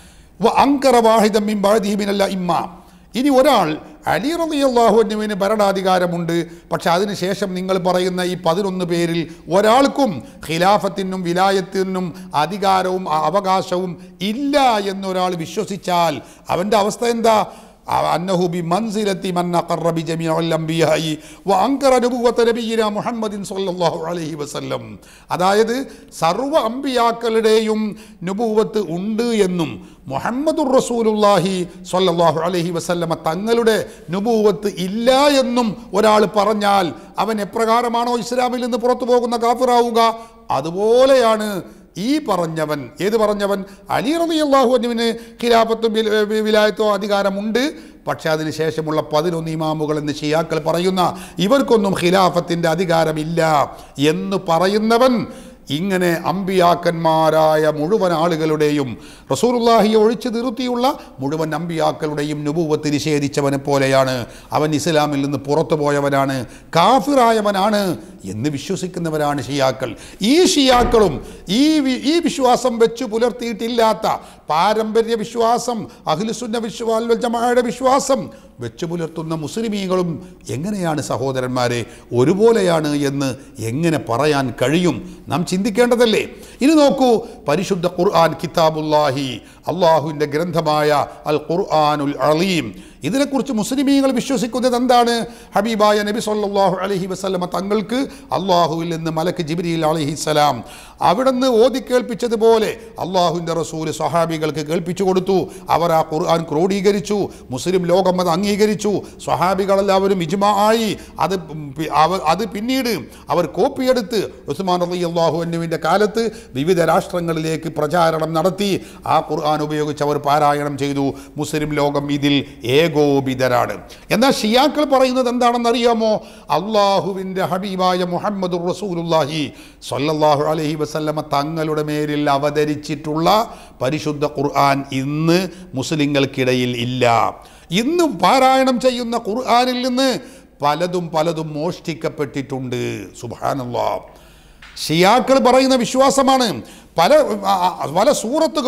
വ അങ്കറ വാഹിദം മിൻ ബഅദിഹി മിനൽ ഇമ്മ ഇനി ഒരാൾ അലി റളിയല്ലാഹുവിന് ഭരണാധികാരമുണ്ട് പക്ഷെ അതിനുശേഷം നിങ്ങൾ പറയുന്ന ഈ പതിനൊന്ന് പേരിൽ ഒരാൾക്കും ഖിലാഫത്തിനും വിലായത്തിനും അധികാരവും അ- അവകാശവും ഇല്ല എന്നൊരാൾ വിശ്വസിച്ചാൽ അവൻ്റെ അവസ്ഥ എന്താ أنه بمنزلة من أقر بجميع الأنبياء وأنكر نبوة نبينا محمد صلى الله عليه وسلم അതായത് സർവ അമ്പിയാക്കളുടെയും നുബൂവത്ത് ഉണ്ട് എന്നും മുഹമ്മദുർ റസൂലുല്ലാഹി സ്വല്ലല്ലാഹു അലൈഹി വസല്ലമ തങ്ങളുടെ നുബൂവത്ത് ഇല്ല എന്നും ഒരാൾ പറഞ്ഞാൽ അവൻ എപ്രകാരമാണോ ഇസ്ലാമിൽ നിന്ന് പുറത്തു പോകുന്ന കാഫിറാവുക അതുപോലെയാണ് ഈ പറഞ്ഞവൻ ഏത് പറഞ്ഞവൻ അലി റളിയല്ലാഹു അൻഹുവിന് ഖിലാഫത്തും വില- വി- വിലായത്തോ അധികാരമുണ്ട് പക്ഷേ അതിന് ശേഷമുള്ള പതിനൊന്ന് ഇമാമുകൾ എന്ന് ഷിയാക്കൾ പറയുന്ന ഇവർക്കൊന്നും ഖിലാഫത്തിൻ്റെ അധികാരമില്ല എന്ന് പറയുന്നവൻ ഇങ്ങനെ അമ്പിയാക്കന്മാരായ മുഴുവൻ ആളുകളുടെയും റസൂലുള്ളാഹിയെ ഒഴിച്ചു നിർത്തിയുള്ള മുഴുവൻ അമ്പിയാക്കളുടെയും നുപൂവത്ത് നിഷേധിച്ചവനെ പോലെയാണ് അവൻ ഇസ്ലാമിൽ നിന്ന് പുറത്തു പോയവനാണ് കാഫിറായവനാണ് എന്ന് വിശ്വസിക്കുന്നവരാണ് ഷിയാക്കൾ ഈ ഷിയാക്കളും ഈ വി- ഈ വിശ്വാസം വെച്ച് പുലർത്തിയിട്ടില്ലാത്ത പാരമ്പര്യ വിശ്വാസം അഖിലുസുന്ന വിശ്വാൽ ജമാഅയുടെ വിശ്വാസം വെച്ചു പുലർത്തുന്ന മുസ്ലിമീങ്ങളും എങ്ങനെയാണ് സഹോദരന്മാരെ ഒരുപോലെയാണ് എന്ന് എങ്ങനെ പറയാൻ കഴിയും നാം ചിന്തിക്കേണ്ടതല്ലേ ഇനി നോക്കൂ പരിശുദ്ധ ഖുർആൻ കിതാബുല്ലാഹി അള്ളാഹുവിൻ്റെ ഗ്രന്ഥമായ അൽ ഖുർആനുൽ അലീം ഇതിനെക്കുറിച്ച് മുസ്ലിമീങ്ങൾ വിശ്വസിക്കുന്നത് എന്താണ് ഹബീബായ നബി സല്ലല്ലാഹു അലൈഹി വസല്ലമ തങ്ങൾക്ക് അള്ളാഹുവിൽ നിന്ന് മലക്ക് ജിബ്രീൽ അലൈഹിസ്സലാം അവിടുന്ന് ഓതി കേൾപ്പിച്ചതുപോലെ അള്ളാഹുവിൻ്റെ റസൂൽ സ്വഹാബികൾക്ക് കേൾപ്പിച്ചു കൊടുത്തു അവർ ആ ഖുർആൻ ക്രോഡീകരിച്ചു മുസ്ലിം ലോകം അത് അംഗീകരിച്ചു സ്വഹാബികളെല്ലാവരും ഇജ്മാ ആയി അത് പി- അവ- അത് പിന്നീട് അവർ കോപ്പിയെടുത്ത് ഉസ്മാൻ റളി അള്ളാഹു അനുവിൻ്റെ കാലത്ത് വിവിധ രാഷ്ട്രങ്ങളിലേക്ക് പ്രചാരണം നടത്തി ആ ഖുർആൻ ഉപയോഗിച്ച് അവർ പാരായണം ചെയ്തു മുസ്ലിം ലോകം ഇതിൽ ഏകോപിതരാണ് എന്നാൽ ഷിയാക്കൾ പറയുന്നത് എന്താണെന്ന് അറിയാമോ അള്ളാഹുവിൻ്റെ ഹബീബായ മുഹമ്മദ് റസൂലുല്ലാഹി സല്ലല്ലാഹു അലൈഹി വസല്ലമ തങ്ങളുടെ മേലിൽ അവതരിച്ചിട്ടുള്ള പരിശുദ്ധ ഖുർആൻ ഇന്ന് മുസ്ലിങ്ങൾക്കിടയിൽ ഇല്ല ഇന്ന് പാരായണം ചെയ്യുന്ന ഖുർആനിൽ നിന്ന് പലതും പലതും മോഷ്ടിക്കപ്പെട്ടിട്ടുണ്ട് സുബാനല്ലാ ഷിയാക്കൾ പറയുന്ന വിശ്വാസമാണ് പല ആ, ആ, പല സൂറത്തുകളും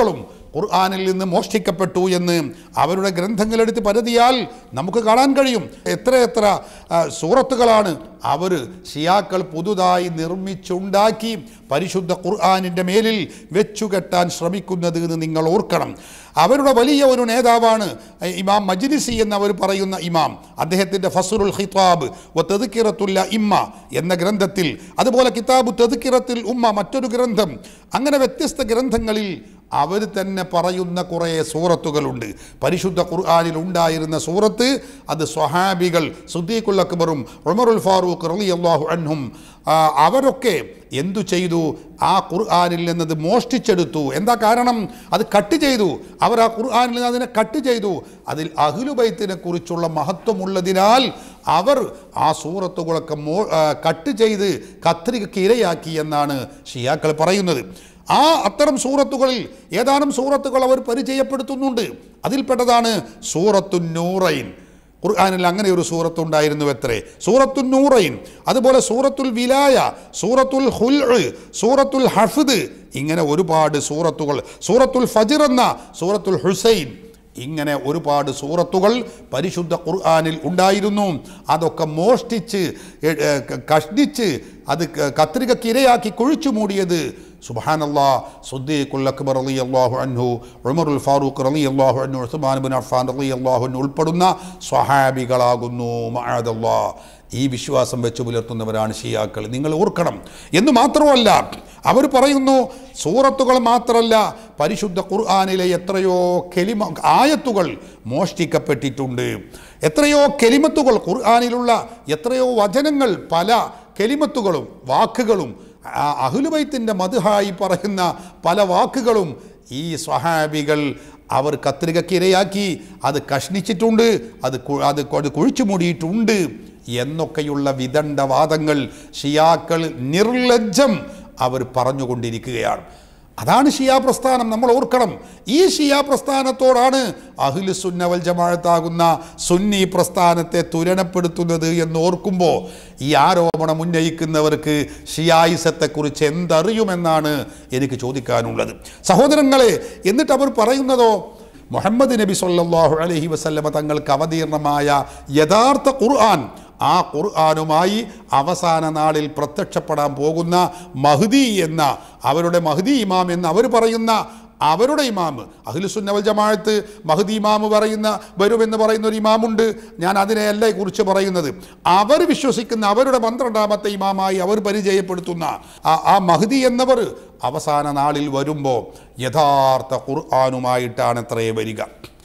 ഖുർആാനിൽ നിന്ന് മോഷ്ടിക്കപ്പെട്ടു എന്ന് അവരുടെ ഗ്രന്ഥങ്ങളെടുത്ത് പരതിയാൽ നമുക്ക് കാണാൻ കഴിയും എത്രയെത്ര ആ, സൂറത്തുകളാണ് അവർ ഷിയാക്കൾ പുതുതായി നിർമ്മിച്ചുണ്ടാക്കി പരിശുദ്ധ ഖുർആാനിൻ്റെ മേലിൽ വെച്ചുകെട്ടാൻ ശ്രമിക്കുന്നത് എന്ന് നിങ്ങൾ ഓർക്കണം അവരുടെ വലിയ ഒരു നേതാവാണ് ഇമാം മജ്ലിസി എന്നവർ പറയുന്ന ഇമാം അദ്ദേഹത്തിൻ്റെ ഫസുറുൽ ഖിതാബ് വ തെതുക്കിറത്തുല്ല ഇമ്മ എന്ന ഗ്രന്ഥത്തിൽ അതുപോലെ കിതാബ് തെതുക്കിറത്തിൽ ഉമ്മ മറ്റൊരു ഗ്രന്ഥം അങ്ങനെ വ്യത്യസ്ത ഗ്രന്ഥങ്ങളിൽ അവർ തന്നെ പറയുന്ന കുറേ സൂറത്തുകളുണ്ട് പരിശുദ്ധ ഖുർആാനിൽ ഉണ്ടായിരുന്ന സൂറത്ത് അത് സ്വഹാബികൾ സുദ്ദീഖുൽ അക്ബറും ഉമറുൽ ഫാറൂഖ് റലി അള്ളാഹു അൻഹും ആ, അവരൊക്കെ എന്തു ചെയ്തു ആ ഖുർആാനിൽ നിന്നത് മോഷ്ടിച്ചെടുത്തു എന്താ കാരണം അത് കട്ട് ചെയ്തു അവർ ആ ഖുർആാനിൽ നിന്ന് അതിനെ കട്ട് ചെയ്തു അതിൽ അഹ്ലുബൈത്തിനെ കുറിച്ചുള്ള മഹത്വമുള്ളതിനാൽ അവർ ആ സൂറത്തുകളൊക്കെ മോ ആ, കട്ട് ചെയ്ത് കത്രികയ്ക്ക് ഇരയാക്കി എന്നാണ് ഷിയാക്കൾ പറയുന്നത് ആ അത്തരം സൂറത്തുകളിൽ ഏതാനും സൂറത്തുകൾ അവർ പരിചയപ്പെടുത്തുന്നുണ്ട് അതിൽപ്പെട്ടതാണ് സൂറത്തു നൂറൈൻ ഖുർആാനിൽ അങ്ങനെ ഒരു സൂറത്ത് ഉണ്ടായിരുന്നു എത്രേ സൂറത്തുൽ നൂറൈൻ അതുപോലെ സൂറത്തുൽ വിലായ സൂറത്തുൽ ഹുൽ സൂറത്തുൽ ഹഫ്ദ് ഇങ്ങനെ ഒരുപാട് സൂറത്തുകൾ സൂറത്തുൽ ഫജിർ എന്ന സൂറത്തുൽ ഹുസൈൻ ഇങ്ങനെ ഒരുപാട് സൂറത്തുകൾ പരിശുദ്ധ ഖുർആാനിൽ ഉണ്ടായിരുന്നു അതൊക്കെ മോഷ്ടിച്ച് എ, എ, ക- കഷ്ടിച്ച് അത് ക- കത്രികയ്ക്ക് ഇരയാക്കി കുഴിച്ചു മൂടിയത് സുബാനല്ലാ സുദ്ദീഖുൽ അക്ബർ അലി അള്ളാഹു അൻഹു ഉമറുൽ ഫാറൂഖ് അലി അള്ളാഹു അൻഹു ഉസ്മാൻ ബിൻ അഫ്ഫാൻ അലി അള്ളാഹു അൻഹു ഉൾപ്പെടുന്ന സ്വഹാബികളാകുന്നു മഹാദല്ലാ ഈ വിശ്വാസം വെച്ച് പുലർത്തുന്നവരാണ് ഷിയാക്കൾ നിങ്ങൾ ഓർക്കണം എന്ന് മാത്രമല്ല അവർ പറയുന്നു സൂറത്തുകൾ മാത്രമല്ല പരിശുദ്ധ ഖുർആാനിലെ എത്രയോ കെലിമ ആയത്തുകൾ മോഷ്ടിക്കപ്പെട്ടിട്ടുണ്ട് എത്രയോ കെലിമത്തുകൾ ഖുർആാനിലുള്ള എത്രയോ വചനങ്ങൾ പല കെലിമത്തുകളും വാക്കുകളും ആ അഹ്ലുബൈത്തിൻ്റെ മധുഹായി പറയുന്ന പല വാക്കുകളും ഈ സ്വഹാബികൾ അവർ കത്രികയ്ക്ക് ഇരയാക്കി അത് കഷ്ണിച്ചിട്ടുണ്ട് അത് കു- അത് കൊ- അത് കുഴിച്ചു മൂടിയിട്ടുണ്ട് എന്നൊക്കെയുള്ള വിദണ്ഡവാദങ്ങൾ ഷിയാക്കൾ നിർലജ്ജം അവർ പറഞ്ഞുകൊണ്ടിരിക്കുകയാണ് അതാണ് ഷിയാ പ്രസ്ഥാനം നമ്മൾ ഓർക്കണം ഈ ഷിയാ പ്രസ്ഥാനത്തോടാണ് അഹ്ലു സുന്നവൽ ജമാഴത്താകുന്ന സുന്നി പ്രസ്ഥാനത്തെ തുലനപ്പെടുത്തുന്നത് എന്ന് ഓർക്കുമ്പോൾ ഈ ആരോപണം ഉന്നയിക്കുന്നവർക്ക് ഷിയായിസത്തെക്കുറിച്ച് എന്തറിയുമെന്നാണ് എനിക്ക് ചോദിക്കാനുള്ളത് സഹോദരങ്ങളെ എന്നിട്ട് അവർ പറയുന്നതോ മുഹമ്മദ് നബി സല്ലല്ലാഹു അലൈഹി വസല്ലമ തങ്ങൾക്ക് അവതീർണമായ യഥാർത്ഥ ഖുർആൻ ആ ഖുർആനുമായി അവസാന നാളിൽ പ്രത്യക്ഷപ്പെടാൻ പോകുന്ന മഹ്ദി എന്ന അവരുടെ മഹ്ദി ഇമാം എന്ന് അവർ പറയുന്ന അവരുടെ ഇമാമ് അഖിലുസുന്നവൽ ജമാഅത്ത് മഹദി ഇമാമ് പറയുന്ന വരുമെന്ന് പറയുന്ന ഒരു ഇമാമുണ്ട് ഞാൻ അതിനെയല്ല കുറിച്ച് പറയുന്നത് അവർ വിശ്വസിക്കുന്ന അവരുടെ പന്ത്രണ്ടാമത്തെ ഇമാമായി അവർ പരിചയപ്പെടുത്തുന്ന ആ- ആ മഹദി എന്നവർ അവസാന നാളിൽ വരുമ്പോൾ യഥാർത്ഥ ഖുർആാനുമായിട്ടാണ് എത്രയേ വരിക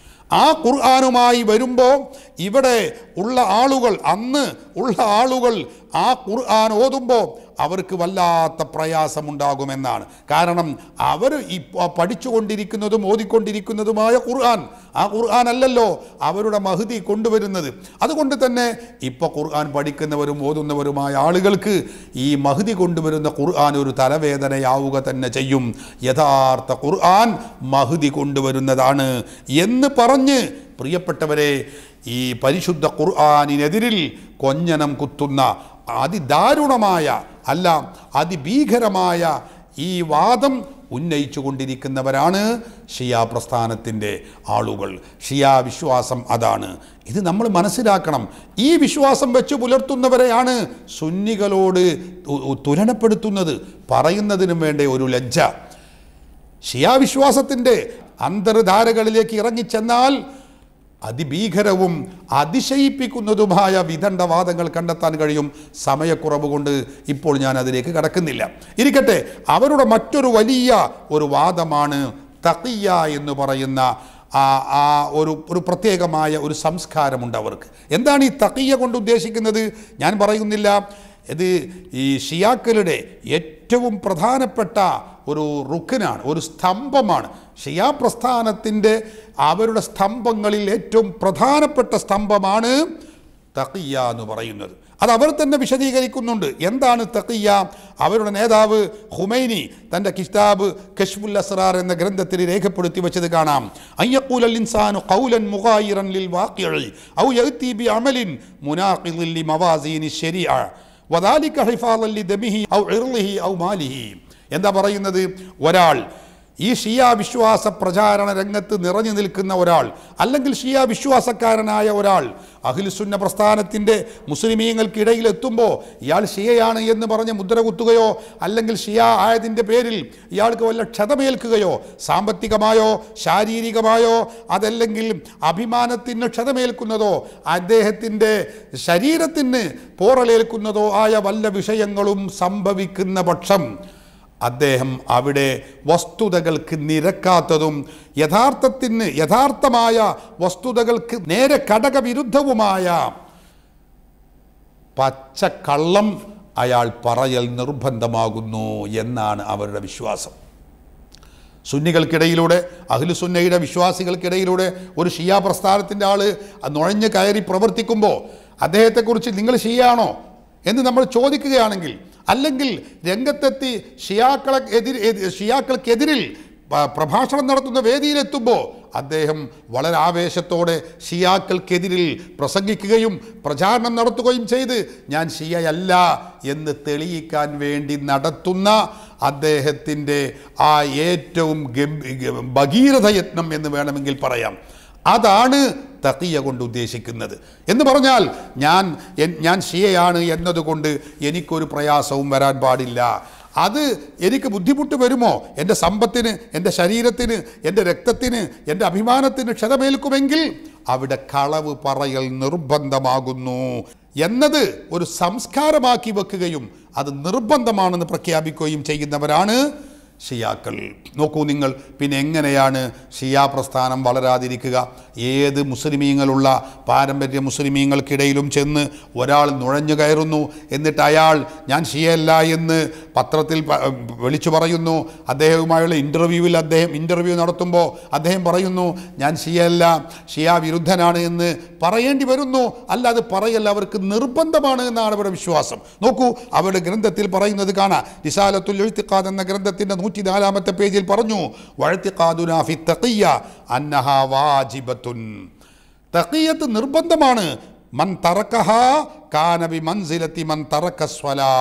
ആ ഖുർആാനുമായി വരുമ്പോൾ ഇവിടെ ഉള്ള ആളുകൾ അന്ന് ഉള്ള ആളുകൾ ആ ഖുർആൻ ഓതുമ്പോൾ അവർക്ക് വല്ലാത്ത പ്രയാസമുണ്ടാകുമെന്നാണ് കാരണം അവർ ഇപ്പോൾ പഠിച്ചുകൊണ്ടിരിക്കുന്നതും ഓതിക്കൊണ്ടിരിക്കുന്നതുമായ ഖുർആൻ ആ ഖുർആൻ അല്ലല്ലോ അവരുടെ മഹതി കൊണ്ടുവരുന്നത് അതുകൊണ്ട് തന്നെ ഇപ്പോൾ ഖുർആൻ പഠിക്കുന്നവരും ഓതുന്നവരുമായ ആളുകൾക്ക് ഈ മഹതി കൊണ്ടുവരുന്ന ഖുർആൻ ഒരു തലവേദനയാവുക തന്നെ ചെയ്യും യഥാർത്ഥ ഖുർആൻ മഹതി കൊണ്ടുവരുന്നതാണ് എന്ന് പറഞ്ഞ് പ്രിയപ്പെട്ടവരെ ഈ പരിശുദ്ധ ഖുർആാനിനെതിരിൽ കൊഞ്ഞനം കുത്തുന്ന അതിദാരുണമായ അല്ല അതിഭീകരമായ ഈ വാദം ഉന്നയിച്ചു കൊണ്ടിരിക്കുന്നവരാണ് ഷിയ പ്രസ്ഥാനത്തിൻ്റെ ആളുകൾ ഷിയ വിശ്വാസം അതാണ് ഇത് നമ്മൾ മനസ്സിലാക്കണം ഈ വിശ്വാസം വെച്ച് പുലർത്തുന്നവരെയാണ് സുന്നികളോട് തു- തുലനപ്പെടുത്തുന്നത് പറയുന്നതിനും വേണ്ട ഒരു ലജ്ജ ഷിയാ വിശ്വാസത്തിൻ്റെ അന്തർധാരകളിലേക്ക് ഇറങ്ങിച്ചെന്നാൽ അതിഭീകരവും അതിശയിപ്പിക്കുന്നതുമായ വിദണ്ഡവാദങ്ങൾ കണ്ടെത്താൻ കഴിയും സമയക്കുറവ് കൊണ്ട് ഇപ്പോൾ ഞാൻ അതിലേക്ക് കടക്കുന്നില്ല ഇരിക്കട്ടെ അവരുടെ മറ്റൊരു വലിയ ഒരു വാദമാണ് തഖിയ എന്ന് പറയുന്ന ആ ആ ഒരു ഒരു പ്രത്യേകമായ ഒരു സംസ്കാരമുണ്ട് അവർക്ക് എന്താണ് ഈ തഖിയ കൊണ്ട് ഉദ്ദേശിക്കുന്നത് ഞാൻ പറയുന്നില്ല ഇത് ഈ ഷിയാക്കളുടെ ഏറ്റവും പ്രധാനപ്പെട്ട ഒരു റുക്കനാണ് ഒരു സ്തംഭമാണ് ഷിയാ പ്രസ്ഥാനത്തിൻ്റെ അവരുടെ സ്തംഭങ്ങളിൽ ഏറ്റവും പ്രധാനപ്പെട്ട സ്തംഭമാണ് തഖിയ എന്ന് പറയുന്നത് അത് അവർ തന്നെ വിശദീകരിക്കുന്നുണ്ട് എന്താണ് തഖിയ അവരുടെ നേതാവ് ഹുമൈനി തൻ്റെ കിതാബ് കശ്മുൽ അസ്റാർ എന്ന ഗ്രന്ഥത്തിൽ രേഖപ്പെടുത്തി വെച്ചത് കാണാം അയ്യഖൂൽ അൽ ഇൻസാനു ഖൗലൻ മുഗായിറൻ ലിൽ വാഖിഇ ഔ യഅതി ബി അമലിൻ മുനാഖിദിൻ ലി മവാസീനി ശരീഅ വദാലിക ഹിഫാദൻ ലി ദമിഹി ഔ ഇർളിഹി ഔ മാലിഹി എന്താ പറയുന്നത് ഒരാൾ ഈ ഷിയ വിശ്വാസ പ്രചാരണ രംഗത്ത് നിറഞ്ഞു നിൽക്കുന്ന ഒരാൾ അല്ലെങ്കിൽ ഷിയ വിശ്വാസക്കാരനായ ഒരാൾ അഖിലുസുന്ന പ്രസ്ഥാനത്തിൻ്റെ മുസ്ലിമീങ്ങൾക്കിടയിൽ എത്തുമ്പോൾ ഇയാൾ ഷിയയാണ് എന്ന് പറഞ്ഞ് മുദ്ര കുത്തുകയോ അല്ലെങ്കിൽ ഷിയ ആയതിൻ്റെ പേരിൽ ഇയാൾക്ക് വല്ല ക്ഷതമേൽക്കുകയോ സാമ്പത്തികമായോ ശാരീരികമായോ അതല്ലെങ്കിൽ അഭിമാനത്തിന് ക്ഷതമേൽക്കുന്നതോ അദ്ദേഹത്തിൻ്റെ ശരീരത്തിന് പോറലേൽക്കുന്നതോ ആയ വല്ല വിഷയങ്ങളും സംഭവിക്കുന്ന പക്ഷം അദ്ദേഹം അവിടെ വസ്തുതകൾക്ക് നിരക്കാത്തതും യഥാർത്ഥത്തിന് യഥാർത്ഥമായ വസ്തുതകൾക്ക് നേരെ ഘടകവിരുദ്ധവുമായ പച്ചക്കള്ളം അയാൾ പറയൽ നിർബന്ധമാകുന്നു എന്നാണ് അവരുടെ വിശ്വാസം സുന്നികൾക്കിടയിലൂടെ അഖിലുസുന്നയുടെ വിശ്വാസികൾക്കിടയിലൂടെ ഒരു ഷിയ പ്രസ്ഥാനത്തിൻ്റെ ആൾ നുഴഞ്ഞു കയറി പ്രവർത്തിക്കുമ്പോൾ അദ്ദേഹത്തെക്കുറിച്ച് നിങ്ങൾ ഷിയാണോ എന്ന് നമ്മൾ ചോദിക്കുകയാണെങ്കിൽ അല്ലെങ്കിൽ രംഗത്തെത്തി ഷിയാക്കളെ എതിർ എതി- ഷിയാക്കൾക്കെതിരിൽ പ- പ്രഭാഷണം നടത്തുന്ന വേദിയിലെത്തുമ്പോൾ അദ്ദേഹം വളരെ ആവേശത്തോടെ ഷിയാക്കൾക്കെതിരിൽ പ്രസംഗിക്കുകയും പ്രചാരണം നടത്തുകയും ചെയ്ത് ഞാൻ ഷിയയല്ല എന്ന് തെളിയിക്കാൻ വേണ്ടി നടത്തുന്ന അദ്ദേഹത്തിൻ്റെ ആ ഏറ്റവും ഗംഭീ ഭഗീരഥ യത്നം എന്ന് വേണമെങ്കിൽ പറയാം അതാണ് തക്കിയ കൊണ്ട് ഉദ്ദേശിക്കുന്നത് എന്ന് പറഞ്ഞാൽ ഞാൻ എൻ- ഞാൻ ഷിയയാണ് എന്നതുകൊണ്ട് എനിക്കൊരു പ്രയാസവും വരാൻ പാടില്ല അത് എനിക്ക് ബുദ്ധിമുട്ട് വരുമോ എൻ്റെ സമ്പത്തിന് എൻ്റെ ശരീരത്തിന് എൻ്റെ രക്തത്തിന് എൻ്റെ അഭിമാനത്തിന് ക്ഷതമേൽക്കുമെങ്കിൽ അവിടെ കളവ് പറയൽ നിർബന്ധമാകുന്നു എന്നത് ഒരു സംസ്കാരമാക്കി വെക്കുകയും അത് നിർബന്ധമാണെന്ന് പ്രഖ്യാപിക്കുകയും ചെയ്യുന്നവരാണ് ഷിയാക്കൾ നോക്കൂ നിങ്ങൾ പിന്നെ എങ്ങനെയാണ് ഷിയാ പ്രസ്ഥാനം വളരാതിരിക്കുക ഏത് മുസ്ലിമീങ്ങളുള്ള പാരമ്പര്യ മുസ്ലിമീങ്ങൾക്കിടയിലും ചെന്ന് ഒരാൾ നുഴഞ്ഞു കയറുന്നു എന്നിട്ട് അയാൾ ഞാൻ ഷിയയല്ല എന്ന് പത്രത്തിൽ പ- വിളിച്ചു പറയുന്നു അദ്ദേഹവുമായുള്ള ഇൻ്റർവ്യൂവിൽ അദ്ദേഹം ഇൻ്റർവ്യൂ നടത്തുമ്പോൾ അദ്ദേഹം പറയുന്നു ഞാൻ ഷിയയല്ല ഷിയ വിരുദ്ധനാണ് എന്ന് പറയേണ്ടി വരുന്നു അല്ല അത് പറയല്ല അവർക്ക് നിർബന്ധമാണ് എന്നാണ് അവരുടെ വിശ്വാസം നോക്കൂ അവരുടെ ഗ്രന്ഥത്തിൽ പറയുന്നത് കാണാം റിസാലത്തുൽ എഴുത്തിക്കാദ് എന്ന ഗ്രന്ഥത്തിൻ്റെ നൂറ്റി നാലാമത്തെ പേജിൽ പറഞ്ഞു വഴത്തിക്കാദുന ഫി തഖിയ അന്നഹ വാജിബത്തുൻ തഖിയത്ത് നിർബന്ധമാണ് മൻ തറക്കഹ കാനബി മൻസിലത്തി മൻ തറക്ക സ്വലാ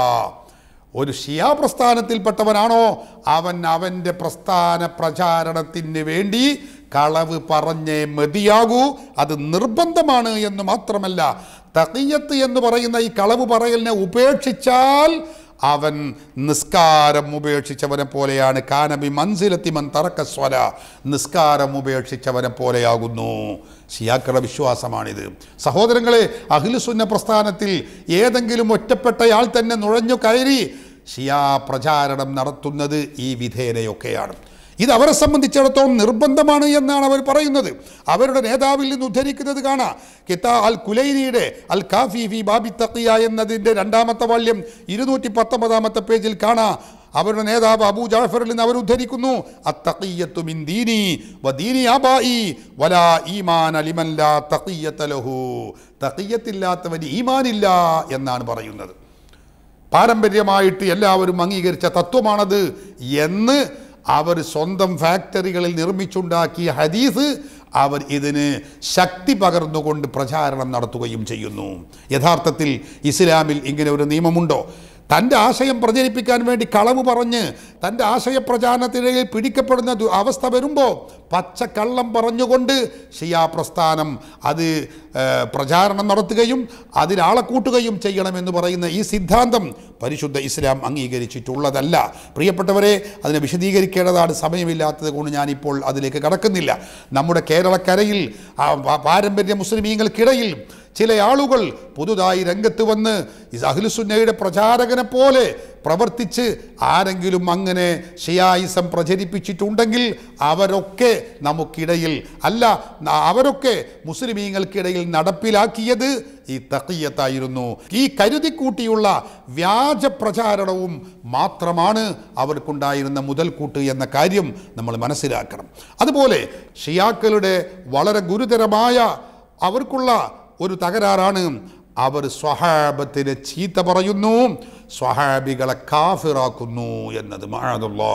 ഒരു ഷിയാ പ്രസ്ഥാനത്തിൽപ്പെട്ടവനാണോ അവൻ അവൻ്റെ പ്രസ്ഥാന പ്രചാരണത്തിന് വേണ്ടി കളവ് പറഞ്ഞേ മതിയാകൂ അത് നിർബന്ധമാണ് എന്ന് മാത്രമല്ല തഖിയത്ത് എന്ന് പറയുന്ന ഈ കളവ് പറയലിനെ ഉപേക്ഷിച്ചാൽ അവൻ നിസ്കാരം ഉപേക്ഷിച്ചവനെ പോലെയാണ് കാനബി മൻസിലെത്തി മൻ തറക്ക സ്വല നിസ്കാരം ഉപേക്ഷിച്ചവനെ പോലെയാകുന്നു ഷിയാക്കളുടെ വിശ്വാസമാണിത് സഹോദരങ്ങളെ അഖിലുസുന്ന പ്രസ്ഥാനത്തിൽ ഏതെങ്കിലും ഒറ്റപ്പെട്ടയാൾ തന്നെ നുഴഞ്ഞു കയറി ഷിയാ പ്രചാരണം നടത്തുന്നത് ഈ വിധേനയൊക്കെയാണ് ഇത് അവരെ സംബന്ധിച്ചിടത്തോളം നിർബന്ധമാണ് എന്നാണ് അവർ പറയുന്നത് അവരുടെ നേതാവിൽ നിന്ന് ഉദ്ധരിക്കുന്നത് കാണാം കിതാ അൽ കുലൈനിയുടെ അൽ കാഫി ഫി ബാബി തക്കിയ എന്നതിൻ്റെ രണ്ടാമത്തെ വാല്യം ഇരുന്നൂറ്റി പത്തൊമ്പതാമത്തെ പേജിൽ കാണാം അവരുടെ നേതാവ് അബൂ ജാഫറിൽ നിന്ന് അവർ ഉദ്ധരിക്കുന്നു അത്തഖിയ്യത്തു മിൻ ദീനി വദീനി ആബായി വലാ ഈമാൻ അലിമൻ ലാ തഖിയ്യത ലഹു തഖിയ്യത്തില്ലാത്തവന് ഈമാനില്ല എന്നാണ് പറയുന്നത് പാരമ്പര്യമായിട്ട് എല്ലാവരും അംഗീകരിച്ച തത്വമാണത് എന്ന് അവർ സ്വന്തം ഫാക്ടറികളിൽ നിർമ്മിച്ചുണ്ടാക്കിയ ഹദീസ് അവർ ഇതിന് ശക്തി പകർന്നുകൊണ്ട് പ്രചാരണം നടത്തുകയും ചെയ്യുന്നു യഥാർത്ഥത്തിൽ ഇസ്ലാമിൽ ഇങ്ങനെ ഒരു നിയമമുണ്ടോ തൻ്റെ ആശയം പ്രചരിപ്പിക്കാൻ വേണ്ടി കളവ് പറഞ്ഞ് തൻ്റെ ആശയ പ്രചാരണത്തിനിടയിൽ പിടിക്കപ്പെടുന്ന ദു- അവസ്ഥ വരുമ്പോൾ പച്ചക്കള്ളം പറഞ്ഞുകൊണ്ട് ഷിയാ പ്രസ്ഥാനം അത് ഏഹ്, പ്രചാരണം നടത്തുകയും അതിനാളെ കൂട്ടുകയും ചെയ്യണമെന്ന് പറയുന്ന ഈ സിദ്ധാന്തം പരിശുദ്ധ ഇസ്ലാം അംഗീകരിച്ചിട്ടുള്ളതല്ല പ്രിയപ്പെട്ടവരെ അതിനെ വിശദീകരിക്കേണ്ടതാണ് സമയമില്ലാത്തത് കൊണ്ട് ഞാനിപ്പോൾ അതിലേക്ക് കടക്കുന്നില്ല നമ്മുടെ കേരളക്കരയിൽ ആ പ- പാരമ്പര്യ മുസ്ലിമീങ്ങൾക്കിടയിൽ ചില ആളുകൾ പുതുതായി രംഗത്ത് വന്ന് ഈ അഖിലുസുന്നയുടെ പ്രചാരകനെ പോലെ പ്രവർത്തിച്ച് ആരെങ്കിലും അങ്ങനെ ഷിയായിസം പ്രചരിപ്പിച്ചിട്ടുണ്ടെങ്കിൽ അവരൊക്കെ നമുക്കിടയിൽ അല്ല ന- അവരൊക്കെ മുസ്ലിമീങ്ങൾക്കിടയിൽ നടപ്പിലാക്കിയത് ഈ തക്കിയത്തായിരുന്നു ഈ കരുതിക്കൂട്ടിയുള്ള വ്യാജ പ്രചാരണവും മാത്രമാണ് അവർക്കുണ്ടായിരുന്ന മുതൽക്കൂട്ട് എന്ന കാര്യം നമ്മൾ മനസ്സിലാക്കണം അതുപോലെ ഷിയാക്കളുടെ വളരെ ഗുരുതരമായ അവർക്കുള്ള ഒരു തകരാറാണ് അവർ സ്വഹാബത്തിനെ ചീത്ത പറയുന്നു സ്വഹാബികളെ കാഫിറാക്കുന്നു എന്നത് മാഴതുള്ളോ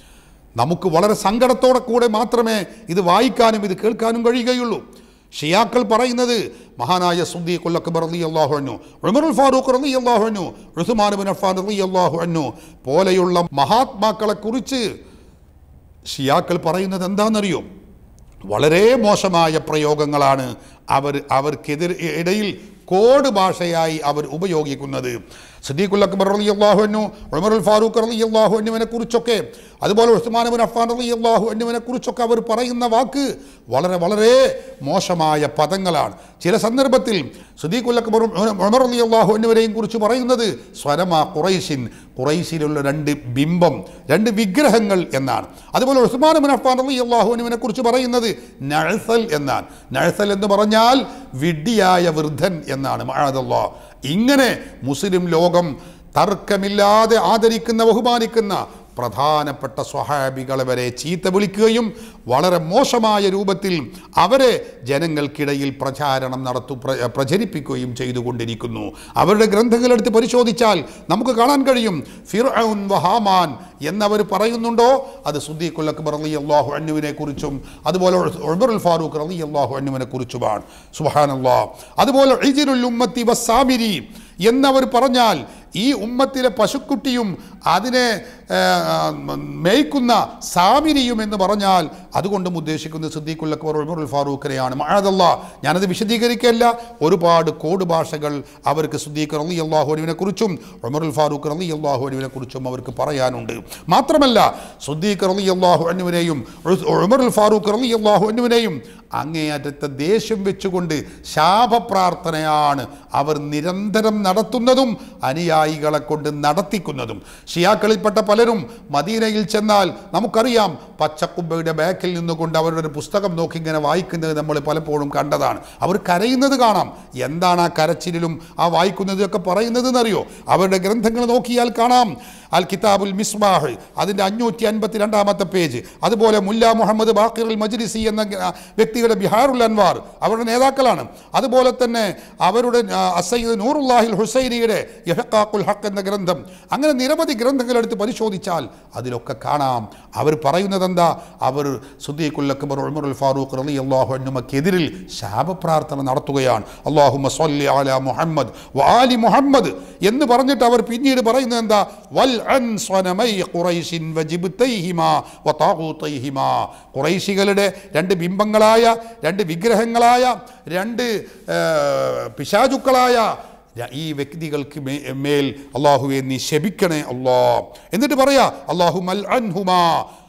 നമുക്ക് വളരെ സങ്കടത്തോടെ കൂടെ മാത്രമേ ഇത് വായിക്കാനും ഇത് കേൾക്കാനും കഴിയുകയുള്ളൂ ഷിയാക്കൾ പറയുന്നത് മഹാനായ സുദ്ദീഖുൽ അക്ബർ റളി അള്ളാഹു അന്നു ഉമറുൽ ഫാറൂഖ് റളി അള്ളാഹു അന്നു ഉസ്മാൻ ബിൻ അഫ്ഫാൻ റളി അള്ളാഹു അന്നു പോലെയുള്ള മഹാത്മാക്കളെ കുറിച്ച് ഷിയാക്കൾ പറയുന്നത് എന്താണെന്നറിയോ വളരെ മോശമായ പ്രയോഗങ്ങളാണ് അവർ അവർക്കെതിർ ഇടയിൽ കോഡ് ഭാഷയായി അവർ ഉപയോഗിക്കുന്നത് സദീഖുൽ അക്ബർ അലി അള്ളാഹുനു ഉമറുൽ ഫാറൂഖ് അലി അള്ളാഹു എന്നിവനെ കുറിച്ചൊക്കെ അതുപോലെ ഉസ്മാനബിൻ അഫാൻ അലി അള്ളാഹു എന്നിവനെ കുറിച്ചൊക്കെ അവർ പറയുന്ന വാക്ക് വളരെ വളരെ മോശമായ പദങ്ങളാണ് ചില സന്ദർഭത്തിൽ സദീഖുൽ അക്ബർ ഉമർ അലി അള്ളാഹു എന്നിവരെയും കുറിച്ച് പറയുന്നത് സ്വരമാ ഖുറൈശിൻ ഖുറൈശിലുള്ള രണ്ട് ബിംബം രണ്ട് വിഗ്രഹങ്ങൾ എന്നാണ് അതുപോലെ ഉസ്മാൻ ബിൻ അഫ്ഫാൻ അലി അള്ളാഹു എന്നിവനെ കുറിച്ച് പറയുന്നത് നഴ്സൽ എന്നാണ് നഴ്സൽ എന്ന് പറഞ്ഞാൽ വിഡ്ഢിയായ വൃദ്ധൻ എന്നാണ് മഴതല്ലാ ഇങ്ങനെ മുസ്ലിം ലോകം തർക്കമില്ലാതെ ആദരിക്കുന്ന ബഹുമാനിക്കുന്ന പ്രധാനപ്പെട്ട സ്വഹാബികളെ വരെ ചീത്ത വിളിക്കുകയും വളരെ മോശമായ രൂപത്തിൽ അവരെ ജനങ്ങൾക്കിടയിൽ പ്രചാരണം നടത്തു പ്ര- പ്രചരിപ്പിക്കുകയും ചെയ്തുകൊണ്ടിരിക്കുന്നു അവരുടെ ഗ്രന്ഥങ്ങളെടുത്ത് പരിശോധിച്ചാൽ നമുക്ക് കാണാൻ കഴിയും ഫിർഔൻ വഹാമാൻ എന്നവർ പറയുന്നുണ്ടോ അത് സുദ്ദീഖുൽ അക്ബർ അലി അള്ളാഹു അന്നുവിനെ കുറിച്ചും അതുപോലെ ഉമറുൽ ഫാറൂഖ് അലി അള്ളാഹു അന്നുവിനെ കുറിച്ചുമാണ് സുഹാനല്ലാ അതുപോലെ ഇജിലുൽ ഉമ്മത്തി വസാമിരി എന്നവർ പറഞ്ഞാൽ ഈ ഉമ്മത്തിലെ പശുക്കുട്ടിയും അതിനെ ആ, മേയ്ക്കുന്ന സാമിരിയും എന്ന് പറഞ്ഞാൽ അതുകൊണ്ടും ഉദ്ദേശിക്കുന്നത് സിദ്ദീഖുൽ അക്ബർ ഉമറുൽ ഫാറൂഖിനെയാണ് മഴതല്ല ഞാനത് വിശദീകരിക്കല്ല ഒരുപാട് കോഡ് ഭാഷകൾ അവർക്ക് സിദ്ദീഖ് റലി അള്ളാഹുവിനെ കുറിച്ചും ഉമറുൽ ഫാറൂഖ് റലി അള്ളാഹുവിനെ കുറിച്ചും അവർക്ക് പറയാനുണ്ട് മാത്രമല്ല സുദ്ദീഖ് റലി അള്ളാഹു അനുവിനെയും ഉമറുൽ ഫാറൂഖ് റലി അള്ളാഹു അനുവിനെയും അങ്ങേയറ്റത്തെ ദേഷ്യം വെച്ചുകൊണ്ട് ശാപപ്രാർത്ഥനയാണ് അവർ നിരന്തരം നടത്തുന്നതും അനുയായികളെ കൊണ്ട് നടത്തിക്കുന്നതും ഷിയാക്കളിൽപ്പെട്ട പലരും മദീനയിൽ ചെന്നാൽ നമുക്കറിയാം പച്ചക്കുമ്പയുടെ ബാക്കിൽ നിന്നുകൊണ്ട് അവരുടെ ഒരു പുസ്തകം നോക്കി ഇങ്ങനെ വായിക്കുന്നത് നമ്മൾ പലപ്പോഴും കണ്ടതാണ് അവർ കരയുന്നത് കാണാം എന്താണ് ആ കരച്ചിലും ആ വായിക്കുന്നതൊക്കെ പറയുന്നത് എന്നറിയോ അവരുടെ ഗ്രന്ഥങ്ങൾ നോക്കിയാൽ കാണാം അൽ കിതാബുൽ മിസ്ബാഹ് അതിൻ്റെ അഞ്ഞൂറ്റി അൻപത്തി രണ്ടാമത്തെ പേജ് അതുപോലെ മുല്ല മുഹമ്മദ് ബാക്കിർ അൽ മജ്ലിസി എന്ന ആ, വ്യക്തിയുടെ ബിഹാറുൽ അൻവാർ അവരുടെ നേതാക്കളാണ് അതുപോലെ തന്നെ അവരുടെ ആ, അസയ്യിദ് നൂറുല്ലാഹിൽ ഹുസൈനിയുടെ യഹക്കാഖുൽ ഹക്ക് എന്ന ഗ്രന്ഥം അങ്ങനെ നിരവധി ഗ്രന്ഥങ്ങൾ എടുത്ത് പരിശോധിച്ചാൽ അതിലൊക്കെ കാണാം അവർ പറയുന്നത് എന്താ അവർ സുദ്ദീഖുൽ അക്ബർ ഉമറുൽ ഫാറൂഖ് റലി അള്ളാഹു അന്നുമക്കെതിരിൽ ശാപപ്രാർത്ഥന നടത്തുകയാണ് അള്ളാഹുമ്മ സ്വല്ലി അല മുഹമ്മദ് വാലി മുഹമ്മദ് എന്ന് പറഞ്ഞിട്ട് അവർ പിന്നീട് പറയുന്നത് എന്താ വൽ അൻ സ്വനമൈ ഖുറൈശിൻ വജിബ്തൈഹിമാ വതാഗൂതൈഹിമാ ഖുറൈശികളുടെ രണ്ട് ബിംബങ്ങളായ രണ്ട് വിഗ്രഹങ്ങളായ രണ്ട് ആ, പിശാചുക്കളായ ര- ഈ വ്യക്തികൾക്ക് മേ- മേൽ അള്ളാഹുവെ നീ ശപിക്കണേ അള്ളാ എന്നിട്ട് പറയാ അള്ളാഹു മൽ അൻഹുമാ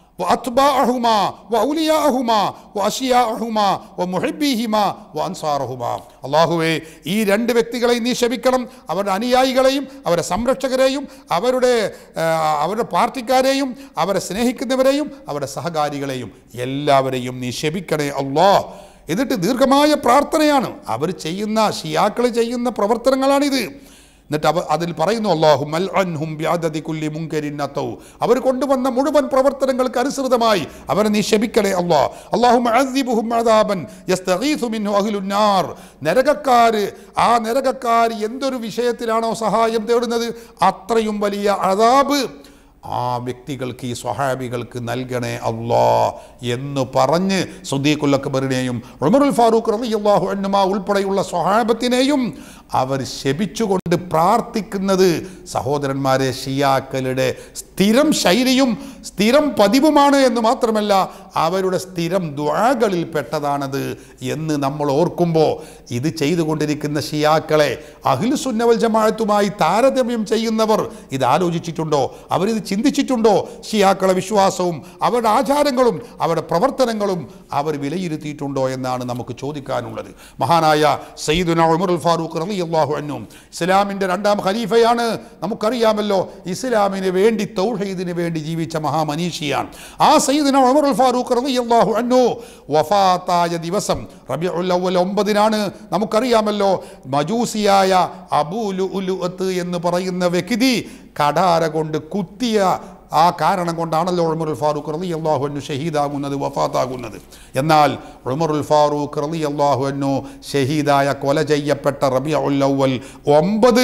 وأتباعهما وأولياءهما وأشياءهما ومحبيهما وأنصارهما അള്ളാഹുവേ ഈ രണ്ട് വ്യക്തികളെയും നീ ശപിക്കണം അവരുടെ അനുയായികളെയും അവരുടെ സംരക്ഷകരെയും അവരുടെ ആ, അവരുടെ പാർട്ടിക്കാരെയും അവരെ സ്നേഹിക്കുന്നവരെയും അവരുടെ സഹകാരികളെയും എല്ലാവരെയും നീ ശപിക്കണേ അള്ളാഹ് എന്നിട്ട് ദീർഘമായ പ്രാർത്ഥനയാണ് അവർ ചെയ്യുന്ന ഷിയാക്കൾ ചെയ്യുന്ന പ്രവർത്തനങ്ങളാണിത് എന്നിട്ട് അവ അതിൽ പറയുന്നു അള്ളാഹു മൽ അൻഹും ബ്യാദതി കുല്ലി മുങ്കരിൻ അത്തൗ അവർ കൊണ്ടുവന്ന മുഴുവൻ പ്രവർത്തനങ്ങൾക്ക് അനുസൃതമായി അവരെ നീ ശപിക്കണേ അള്ളാ അള്ളാഹു അഅദിബുഹും അദാബൻ യസ്തഗീസു മിൻഹു അഹ്ലുൻ നാർ നരകക്കാര് ആ നരകക്കാർ എന്തൊരു വിഷയത്തിലാണോ സഹായം തേടുന്നത് അത്രയും വലിയ അദാബ് ആ വ്യക്തികൾക്ക് ഈ സ്വഹാബികൾക്ക് നൽകണേ അള്ളാ എന്ന് പറഞ്ഞ് സുദ്ദീഖുൽ അക്ബറിനെയും ഉമറുൽ ഫാറൂഖ് റളിയല്ലാഹു അൻഹുമ ഉൾപ്പെടെയുള്ള സ്വഹാബത്തിനെയും അവർ ശപിച്ചുകൊണ്ട് പ്രാർത്ഥിക്കുന്നത് സഹോദരന്മാരെ ഷിയാക്കളുടെ സ്ഥിരം ശൈലിയും സ്ഥിരം പതിവുമാണ് എന്ന് മാത്രമല്ല അവരുടെ സ്ഥിരം ദ്വാകളിൽ പെട്ടതാണത് എന്ന് നമ്മൾ ഓർക്കുമ്പോൾ ഇത് ചെയ്തുകൊണ്ടിരിക്കുന്ന ഷിയാക്കളെ അഖിലുസുന്നവൽ ജമാഅത്തുമായി താരതമ്യം ചെയ്യുന്നവർ ഇത് ആലോചിച്ചിട്ടുണ്ടോ അവരിത് ചിന്തിച്ചിട്ടുണ്ടോ ഷിയാക്കളെ വിശ്വാസവും അവരുടെ ആചാരങ്ങളും അവരുടെ പ്രവർത്തനങ്ങളും അവർ വിലയിരുത്തിയിട്ടുണ്ടോ എന്നാണ് നമുക്ക് ചോദിക്കാനുള്ളത് മഹാനായ സയ്യിദുന ഉമറുൽ ഫാറൂഖ് റളിയല്ലാഹു അൻഹു ഇസ്ലാമിൻ്റെ രണ്ടാം ഖലീഫയാണ് നമുക്കറിയാമല്ലോ ഇസ്ലാമിന് വേണ്ടി തൗഹീദിന് വേണ്ടി ജീവിച്ച മഹാമനീഷിയാണ് ആ സയ്യിദുന ഉമറുൽ ഫാറൂഖ് റളിയല്ലാഹു അൻഹു വഫാത്തായ ദിവസം റബിഉൽ അവ്വൽ ഒമ്പതിനാണ് നമുക്കറിയാമല്ലോ മജൂസിയായ അബൂലുഅത്ത് എന്ന് പറയുന്ന വ്യക്തി കടാര കൊണ്ട് കുത്തിയ ആ കാരണം കൊണ്ടാണല്ലോ ഉമറുൽ ഫാറൂഖ് റളി അള്ളാഹു അന്നു ഷഹീദാകുന്നത് വഫാത്താകുന്നത് എന്നാൽ ഉമറുൽ ഫാറൂഖ് റളി അള്ളാഹു അന്നു ഷഹീദായ കൊല ചെയ്യപ്പെട്ട റബിയുൽ അവ്വൽ ഒമ്പത്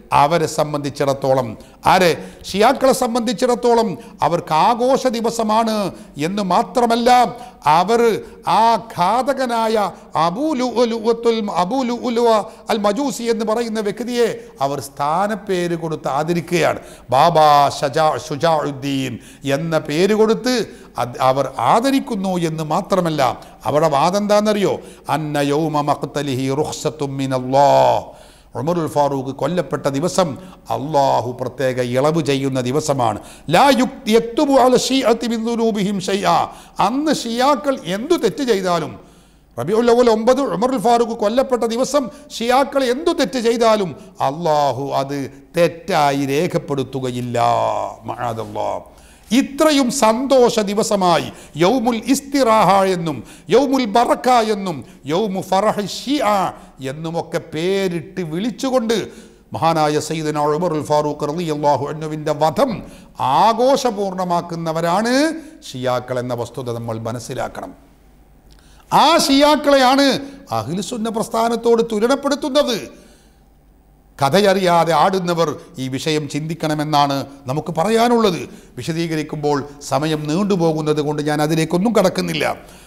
അവരെ സംബന്ധിച്ചിടത്തോളം ആരെ ഷിയാക്കളെ സംബന്ധിച്ചിടത്തോളം അവർക്ക് ആഘോഷ ദിവസമാണ് എന്ന് മാത്രമല്ല അവർ ആ ഘാതകനായ അബൂലുഅലുഅത്തുൽ അബൂലുഅലുവ അൽ മജൂസി എന്ന് പറയുന്ന വ്യക്തിയെ അവർ സ്ഥാനപ്പേര് കൊടുത്ത് ആദരിക്കുകയാണ് ബാബാ ഷജാ ഷുജാഉദ്ദീൻ എന്ന പേര് കൊടുത്ത് അത് അവർ ആദരിക്കുന്നു എന്ന് മാത്രമല്ല അവരുടെ വാദം എന്താണെന്നറിയോ അന്ന യൗമ മഖ്തലിഹി റുഖ്സത്തും മിനല്ലാഹ് ഉമറുൽ ഫാറൂഖ് കൊല്ലപ്പെട്ട ദിവസം അള്ളാഹു പ്രത്യേക ഇളവ് ചെയ്യുന്ന ദിവസമാണ് ലാ യുക് യക്തുബു അല ഷീഅത്തി മിൻ ദുനൂബിഹിം ഷൈഅ അന്ന് ഷിയാക്കൾ എന്തു തെറ്റ് ചെയ്താലും റബിഉൽ അവൽ ഒമ്പത് ഉമറുൽ ഫാറൂഖ് കൊല്ലപ്പെട്ട ദിവസം ഷിയാക്കൾ എന്തു തെറ്റ് ചെയ്താലും അള്ളാഹു അത് തെറ്റായി രേഖപ്പെടുത്തുകയില്ല മഅദല്ലാഹ് ഇത്രയും സന്തോഷ ദിവസമായി യൗമുൽ ഇസ്തിറാഹ എന്നും യൗമുൽ ബറക്ക എന്നും യൗമു ഫറഹ് ഷിഅ എന്നുമൊക്കെ പേരിട്ട് വിളിച്ചുകൊണ്ട് മഹാനായ സയ്യിദന ഉമറുൽ ഫാറൂഖ് റളിയല്ലാഹു അൻഹുവിൻ്റെ വധം ആഘോഷപൂർണ്ണമാക്കുന്നവരാണ് ഷിയാക്കൾ എന്ന വസ്തുത നമ്മൾ മനസ്സിലാക്കണം ആ ഷിയാക്കളെയാണ് അഖിലുസുന്ന പ്രസ്ഥാനത്തോട് തുലനപ്പെടുത്തുന്നത് കഥയറിയാതെ ആടുന്നവർ ഈ വിഷയം ചിന്തിക്കണമെന്നാണ് നമുക്ക് പറയാനുള്ളത് വിശദീകരിക്കുമ്പോൾ സമയം നീണ്ടുപോകുന്നത് കൊണ്ട് ഞാൻ അതിലേക്കൊന്നും കടക്കുന്നില്ല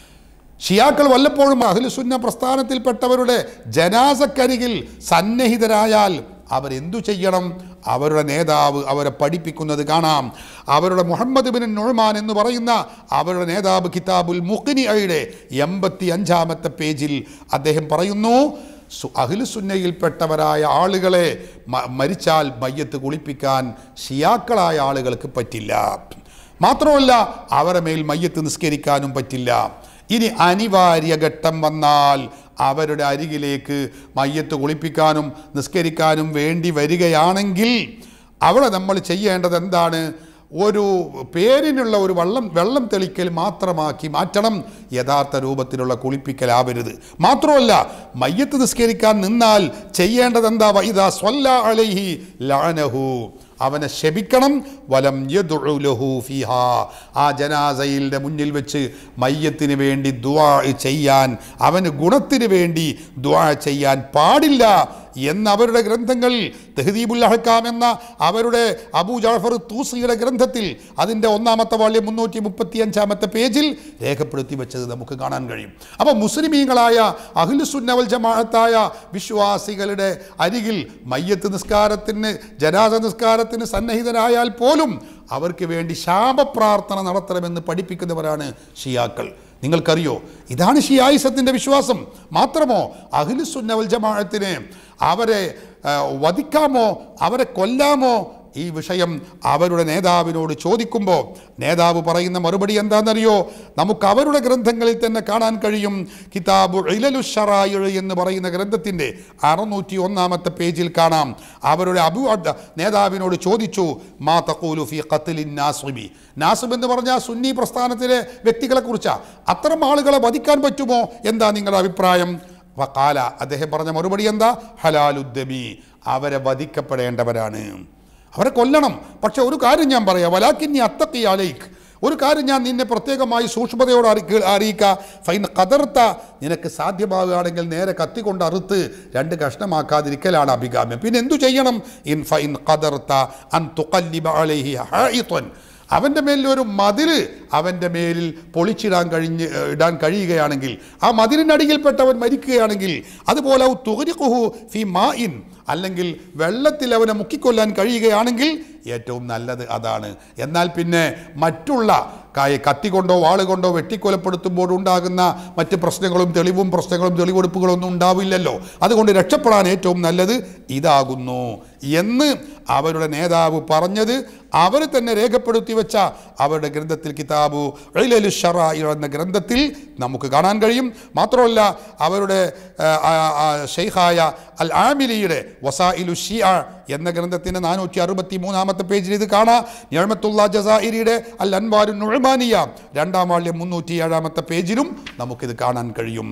ഷിയാക്കൾ വല്ലപ്പോഴും അഖിലുസുന്ന പ്രസ്ഥാനത്തിൽപ്പെട്ടവരുടെ ജനാസക്കരികിൽ സന്നിഹിതരായാൽ അവരെന്തു ചെയ്യണം അവരുടെ നേതാവ് അവരെ പഠിപ്പിക്കുന്നത് കാണാം അവരുടെ മുഹമ്മദ് ബിൻ നുഴമാൻ എന്ന് പറയുന്ന അവരുടെ നേതാവ് കിതാബുൽ മുഖ്നിയുടെ എൺപത്തി അഞ്ചാമത്തെ പേജിൽ അദ്ദേഹം പറയുന്നു സു- അഖിലുസുന്നയിൽപ്പെട്ടവരായ ആളുകളെ മ- മരിച്ചാൽ മയ്യത്ത് കുളിപ്പിക്കാൻ ഷിയാക്കളായ ആളുകൾക്ക് പറ്റില്ല മാത്രമല്ല അവരുടെ മേൽ മയ്യത്ത് നിസ്കരിക്കാനും പറ്റില്ല ഇനി അനിവാര്യ ഘട്ടം വന്നാൽ അവരുടെ അരികിലേക്ക് മയ്യത്ത് കുളിപ്പിക്കാനും നിസ്കരിക്കാനും വേണ്ടി വരികയാണെങ്കിൽ അവിടെ നമ്മൾ ചെയ്യേണ്ടത് എന്താണ് ഒരു പേരിനുള്ള ഒരു വെള്ളം വെള്ളം തെളിക്കൽ മാത്രമാക്കി മാറ്റണം യഥാർത്ഥ രൂപത്തിലുള്ള കുളിപ്പിക്കലാവരുത് മാത്രമല്ല മയ്യത്ത് നിസ്കരിക്കാൻ നിന്നാൽ ചെയ്യേണ്ടത് എന്താ വൈദാ സ്വല്ല അലൈഹി ലാനഹു അവനെ ശപിക്കണം വലം യദ്ഉ ലഹു ഫിഹാ ആ ജനാസയിലെ മുന്നിൽ വെച്ച് മയ്യത്തിന് വേണ്ടി ദുആ ചെയ്യാൻ അവന് ഗുണത്തിന് വേണ്ടി ദുആ ചെയ്യാൻ പാടില്ല എന്ന് അവരുടെ ഗ്രന്ഥങ്ങളിൽ തെഹദീബുൽ അഹക്കാം എന്ന അവരുടെ അബൂ ജാഫർ തൂസിയുടെ ഗ്രന്ഥത്തിൽ അതിൻ്റെ ഒന്നാമത്തെ വാള്യം മുന്നൂറ്റി മുപ്പത്തി അഞ്ചാമത്തെ പേജിൽ രേഖപ്പെടുത്തി വെച്ചത് നമുക്ക് കാണാൻ കഴിയും അപ്പോൾ മുസ്ലിമീങ്ങളായ അഖിലുസുന്നവൽ ജമാഅത്തായ വിശ്വാസികളുടെ അരികിൽ മയ്യത്ത് നിസ്കാരത്തിന് ജനാസ നിസ്കാരത്തിന് സന്നിഹിതരായാൽ പോലും അവർക്ക് വേണ്ടി ശാപപ്രാർത്ഥന നടത്തണമെന്ന് പഠിപ്പിക്കുന്നവരാണ് ഷിയാക്കൾ നിങ്ങൾക്കറിയോ ഇതാണ് ഷിയായിസത്തിൻ്റെ വിശ്വാസം മാത്രമോ അഖിലുസുന്നവൽ ജമാഅത്തിന് അവരെ ആ, വധിക്കാമോ അവരെ കൊല്ലാമോ ഈ വിഷയം അവരുടെ നേതാവിനോട് ചോദിക്കുമ്പോൾ നേതാവ് പറയുന്ന മറുപടി എന്താണെന്നറിയോ നമുക്ക് അവരുടെ ഗ്രന്ഥങ്ങളിൽ തന്നെ കാണാൻ കഴിയും കിതാബു ഇലലു ഷറായിഴ് എന്ന് പറയുന്ന ഗ്രന്ഥത്തിൻ്റെ അറുന്നൂറ്റി ഒന്നാമത്തെ പേജിൽ കാണാം അവരുടെ അബു അദ് നേതാവിനോട് ചോദിച്ചു മാ തഖൂലു ഫി ഖത്ലിൻ നാസിബി നാസിബ് എന്ന് പറഞ്ഞാൽ സുന്നി പ്രസ്ഥാനത്തിലെ വ്യക്തികളെ കുറിച്ചാണ് അത്തരം ആളുകളെ വധിക്കാൻ പറ്റുമോ എന്താ നിങ്ങളുടെ അഭിപ്രായം വക്കാല അദ്ദേഹം പറഞ്ഞ മറുപടി എന്താ ഹലാലുദ്ദമി അവരെ വധിക്കപ്പെടേണ്ടവരാണ് അവരെ കൊല്ലണം പക്ഷെ ഒരു കാര്യം ഞാൻ പറയാം വലാക്കിന്നി അത്തക്കി അലൈക്ക് ഒരു കാര്യം ഞാൻ നിന്നെ പ്രത്യേകമായി സൂക്ഷ്മതയോട് അറിയിക്ക അറിയിക്കുക ഫൈൻ കതർത്ത നിനക്ക് സാധ്യമാവുകയാണെങ്കിൽ നേരെ കത്തിക്കൊണ്ട് അറുത്ത് രണ്ട് കഷ്ണമാക്കാതിരിക്കലാണ് അഭികാമ്യം പിന്നെ എന്തു ചെയ്യണം ഇൻ ഫൈൻ കതർത്ത അൻ തുക്കല്ലിബ അലൈഹി ഹായിത്വൻ അവൻ്റെ മേലിൽ ഒരു മതിൽ അവൻ്റെ മേലിൽ പൊളിച്ചിടാൻ കഴിഞ്ഞ് ഏഹ്, ഇടാൻ കഴിയുകയാണെങ്കിൽ ആ മതിലിനടിയിൽപ്പെട്ടവൻ മരിക്കുകയാണെങ്കിൽ അതുപോലെ ഔ തുഹരിഖുഹു ഫി മാഇൻ അല്ലെങ്കിൽ വെള്ളത്തിൽ അവനെ മുക്കിക്കൊല്ലാൻ കഴിയുകയാണെങ്കിൽ ഏറ്റവും നല്ലത് അതാണ് എന്നാൽ പിന്നെ മറ്റുള്ള കായ കത്തി കൊണ്ടോ വാള് കൊണ്ടോ വെട്ടിക്കൊലപ്പെടുത്തുമ്പോൾ ഉണ്ടാകുന്ന മറ്റ് പ്രശ്നങ്ങളും തെളിവും പ്രശ്നങ്ങളും തെളിവെടുപ്പുകളും ഒന്നും ഉണ്ടാവില്ലല്ലോ അതുകൊണ്ട് രക്ഷപ്പെടാൻ ഏറ്റവും നല്ലത് ഇതാകുന്നു എന്ന് അവരുടെ നേതാവ് പറഞ്ഞത് അവർ തന്നെ രേഖപ്പെടുത്തി വെച്ച അവരുടെ ഗ്രന്ഥത്തിൽ കിതാബു ഇലലു ഷറായി എന്ന ഗ്രന്ഥത്തിൽ നമുക്ക് കാണാൻ കഴിയും മാത്രമല്ല അവരുടെ ആ, ആ, ആ, ഷെയ്ഖായ അൽ ആമിലിയുടെ വസായിലു ഷിയ എന്ന ഗ്രന്ഥത്തിൻ്റെ നാനൂറ്റി അറുപത്തി മൂന്നാമത്തെ പേജിൽ ഇത് കാണാം ഞഴമത്തുള്ള ജസായിരിയുടെ അൽ അൻവാരു നുഴമാനിയ രണ്ടാം വാള്യം മുന്നൂറ്റി ഏഴാമത്തെ പേജിലും നമുക്കിത് കാണാൻ കഴിയും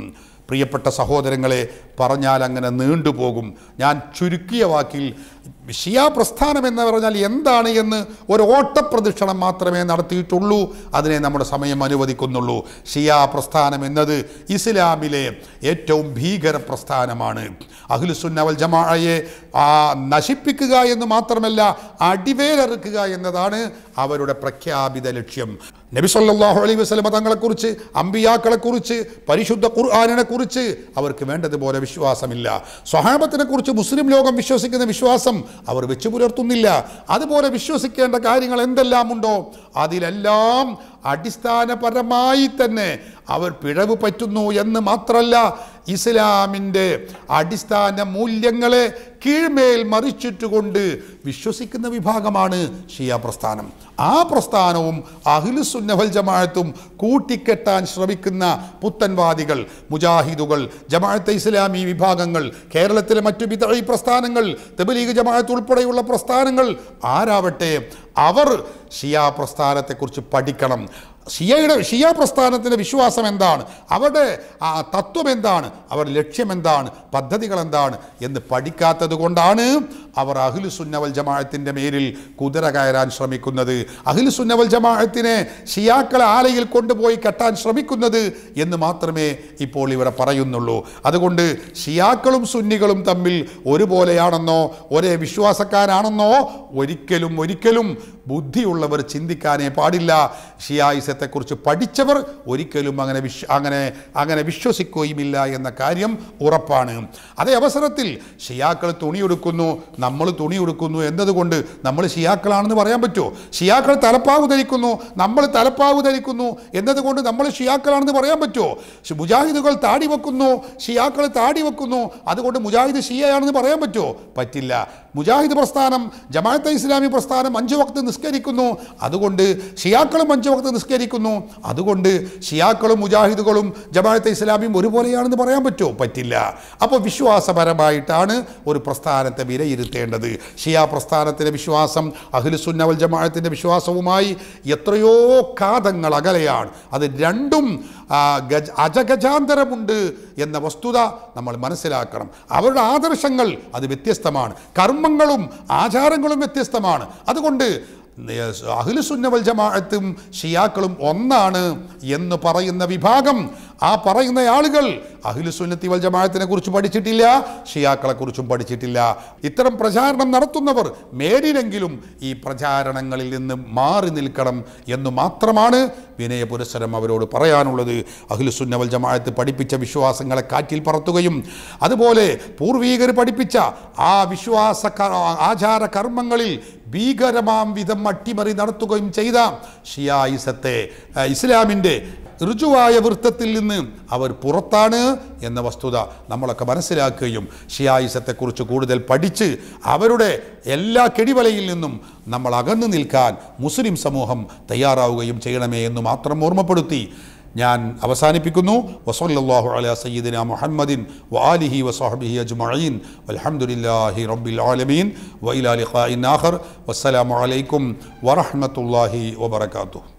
പ്രിയപ്പെട്ട സഹോദരങ്ങളെ പറഞ്ഞാൽ അങ്ങനെ നീണ്ടുപോകും ഞാൻ ചുരുക്കിയ വാക്കിൽ ഷിയ പ്രസ്ഥാനം എന്ന് പറഞ്ഞാൽ എന്താണ് എന്ന് ഒരു ഓട്ടപ്രദക്ഷിണം മാത്രമേ നടത്തിയിട്ടുള്ളൂ അതിനെ നമ്മുടെ സമയം അനുവദിക്കുന്നുള്ളൂ ഷിയ പ്രസ്ഥാനം എന്നത് ഇസ്ലാമിലെ ഏറ്റവും ഭീകര പ്രസ്ഥാനമാണ് അഖിലുസുന്നവൽ ജമാഅയെ ആ, നശിപ്പിക്കുക എന്ന് മാത്രമല്ല അടിവേലറുക്കുക എന്നതാണ് അവരുടെ പ്രഖ്യാപിത ലക്ഷ്യം നബി സല്ലല്ലാഹു അലൈഹി വസല്ലമ തങ്ങളെക്കുറിച്ച് അമ്പിയാക്കളെക്കുറിച്ച് പരിശുദ്ധ ഖുർആാനിനെ കുറിച്ച് അവർക്ക് വേണ്ടതുപോലെ വിശ്വാസമില്ല സ്വഹാബത്തിനെ കുറിച്ച് മുസ്ലിം ലോകം വിശ്വസിക്കുന്ന വിശ്വാസം അവർ വെച്ചു പുലർത്തുന്നില്ല അതുപോലെ വിശ്വസിക്കേണ്ട കാര്യങ്ങൾ എന്തെല്ലാം ഉണ്ടോ അതിലെല്ലാം അടിസ്ഥാനപരമായി തന്നെ അവർ പിഴവ് പറ്റുന്നു എന്ന് മാത്രമല്ല ഇസ്ലാമിൻ്റെ അടിസ്ഥാന മൂല്യങ്ങളെ കീഴ്മേൽ മറിച്ചിട്ടുകൊണ്ട് വിശ്വസിക്കുന്ന വിഭാഗമാണ് ഷിയ പ്രസ്ഥാനം ആ പ്രസ്ഥാനവും അഖിലുസുന്നവൽ ജമാഅത്തും കൂട്ടിക്കെട്ടാൻ ശ്രമിക്കുന്ന പുത്തൻവാദികൾ മുജാഹിദുകൾ ജമാഅത്തെ ഇസ്ലാമി വിഭാഗങ്ങൾ കേരളത്തിലെ മറ്റു വിതഴി പ്രസ്ഥാനങ്ങൾ തെബലീഗ് ജമാഅത്ത് ഉൾപ്പെടെയുള്ള പ്രസ്ഥാനങ്ങൾ ആരാവട്ടെ അവർ ഷിയ പ്രസ്ഥാനത്തെക്കുറിച്ച് പഠിക്കണം ഷിയയുടെ ഷിയ പ്രസ്ഥാനത്തിൻ്റെ വിശ്വാസം എന്താണ് അവരുടെ ആ തത്വം എന്താണ് അവരുടെ ലക്ഷ്യം എന്താണ് പദ്ധതികൾ എന്താണ് എന്ന് പഠിക്കാത്തത് കൊണ്ടാണ് അവർ അഖിലു സുന്നവൽ ജമാഅത്തിൻ്റെ മേലിൽ കുതിര കയറാൻ ശ്രമിക്കുന്നത് അഖിലു സുന്നവൽ ജമാഅത്തിനെ ഷിയാക്കളെ ആലയിൽ കൊണ്ടുപോയി കെട്ടാൻ ശ്രമിക്കുന്നത് എന്ന് മാത്രമേ ഇപ്പോൾ ഇവിടെ പറയുന്നുള്ളൂ അതുകൊണ്ട് ഷിയാക്കളും സുന്നികളും തമ്മിൽ ഒരുപോലെയാണെന്നോ ഒരേ വിശ്വാസക്കാരാണെന്നോ ഒരിക്കലും ഒരിക്കലും ബുദ്ധിയുള്ളവർ ചിന്തിക്കാനേ പാടില്ല ഷിയായിസത്തെക്കുറിച്ച് പഠിച്ചവർ ഒരിക്കലും അങ്ങനെ വിശ്വ അങ്ങനെ അങ്ങനെ വിശ്വസിക്കുകയുമില്ല എന്ന കാര്യം ഉറപ്പാണ് അതേ അവസരത്തിൽ ഷിയാക്കൾ തുണിയെടുക്കുന്നു നമ്മൾ തുണിയെടുക്കുന്നു എന്നതുകൊണ്ട് നമ്മൾ ഷിയാക്കളാണെന്ന് പറയാൻ പറ്റുമോ ഷിയാക്കൾ തലപ്പാവ് ധരിക്കുന്നു നമ്മൾ തലപ്പാവ് ധരിക്കുന്നു എന്നതുകൊണ്ട് നമ്മൾ ഷിയാക്കളാണെന്ന് പറയാൻ പറ്റുമോ ശ്- മുജാഹിദുകൾ താടി വെക്കുന്നു ഷിയാക്കൾ താടി വെക്കുന്നു അതുകൊണ്ട് മുജാഹിദ് ഷിയയാണെന്ന് പറയാൻ പറ്റുമോ പറ്റില്ല മുജാഹിദ് പ്രസ്ഥാനം ജമാഅത്തെ ഇസ്ലാമി പ്രസ്ഥാനം അഞ്ചു വക്ത് നിസ്കരിക്കുന്നു അതുകൊണ്ട് ഷിയാക്കളും അഞ്ചു വക്ത് നിസ്കരിക്കുന്നു അതുകൊണ്ട് ഷിയാക്കളും മുജാഹിദുകളും ജമാഅത്തെ ഇസ്ലാമിയും ഒരുപോലെയാണെന്ന് പറയാൻ പറ്റുമോ പറ്റില്ല അപ്പോൾ വിശ്വാസപരമായിട്ടാണ് ഒരു പ്രസ്ഥാനത്തെ വിലയിരുത്തേണ്ടത് ഷിയ പ്രസ്ഥാനത്തിൻ്റെ വിശ്വാസം അഖിലുസുന്നവൽ ജമാഅത്തിൻ്റെ വിശ്വാസവുമായി എത്രയോ കാതങ്ങൾ അകലെയാണ് അത് രണ്ടും ആ, ഗജ അജഗജാന്തരമുണ്ട് എന്ന വസ്തുത നമ്മൾ മനസ്സിലാക്കണം അവരുടെ ആദർശങ്ങൾ അത് വ്യത്യസ്തമാണ് കർമ്മങ്ങളും ആചാരങ്ങളും വ്യത്യസ്തമാണ് അതുകൊണ്ട് അഖിലുസുന്നവൽ ജമാഅത്തും ഷിയാക്കളും ഒന്നാണ് എന്ന് പറയുന്ന വിഭാഗം ആ പറയുന്ന ആളുകൾ അഖിലുസുന്നത്തി വൽ ജമാഅത്തിനെ കുറിച്ച് പഠിച്ചിട്ടില്ല ഷിയാക്കളെ കുറിച്ചും പഠിച്ചിട്ടില്ല ഇത്തരം പ്രചാരണം നടത്തുന്നവർ മേലിലെങ്കിലും ഈ പ്രചാരണങ്ങളിൽ നിന്ന് മാറി നിൽക്കണം എന്ന് മാത്രമാണ് വിനയ പുരസ്സരം അവരോട് പറയാനുള്ളത് അഖിലുസുന്നവൽ ജമാഅത്ത് പഠിപ്പിച്ച വിശ്വാസങ്ങളെ കാറ്റിൽ പറത്തുകയും അതുപോലെ പൂർവീകർ പഠിപ്പിച്ച ആ വിശ്വാസ ക- ആചാര കർമ്മങ്ങളിൽ ഭീകരമാം വിധം അട്ടിമറി നടത്തുകയും ചെയ്ത ഷിയായിസത്തെ ആ, ഇസ്ലാമിൻ്റെ ഋജുവായ വൃത്തത്തിൽ നിന്ന് അവർ പുറത്താണ് എന്ന വസ്തുത നമ്മളൊക്കെ മനസ്സിലാക്കുകയും ഷിയായിസത്തെക്കുറിച്ച് കൂടുതൽ പഠിച്ച് അവരുടെ എല്ലാ കെടിവലയിൽ നിന്നും നമ്മൾ അകന്നു നിൽക്കാൻ മുസ്ലിം സമൂഹം തയ്യാറാവുകയും ചെയ്യണമേ എന്ന് മാത്രം ഓർമ്മപ്പെടുത്തി ഞാൻ അവസാനിപ്പിക്കുന്നു വസല്ലല്ലാഹു അലാ സയ്യിദിന മുഹമ്മദിൻ വആലിഹി വസഹബിഹി അജ്മഈൻ വൽഹംദുലില്ലാഹി റബ്ബിൽ ആലമീൻ വഇലാ ലിഖാഇൻ ആഖർ വസ്സലാമു അലൈക്കും വറഹ്മത്തുള്ളാഹി വബറകാതുഹു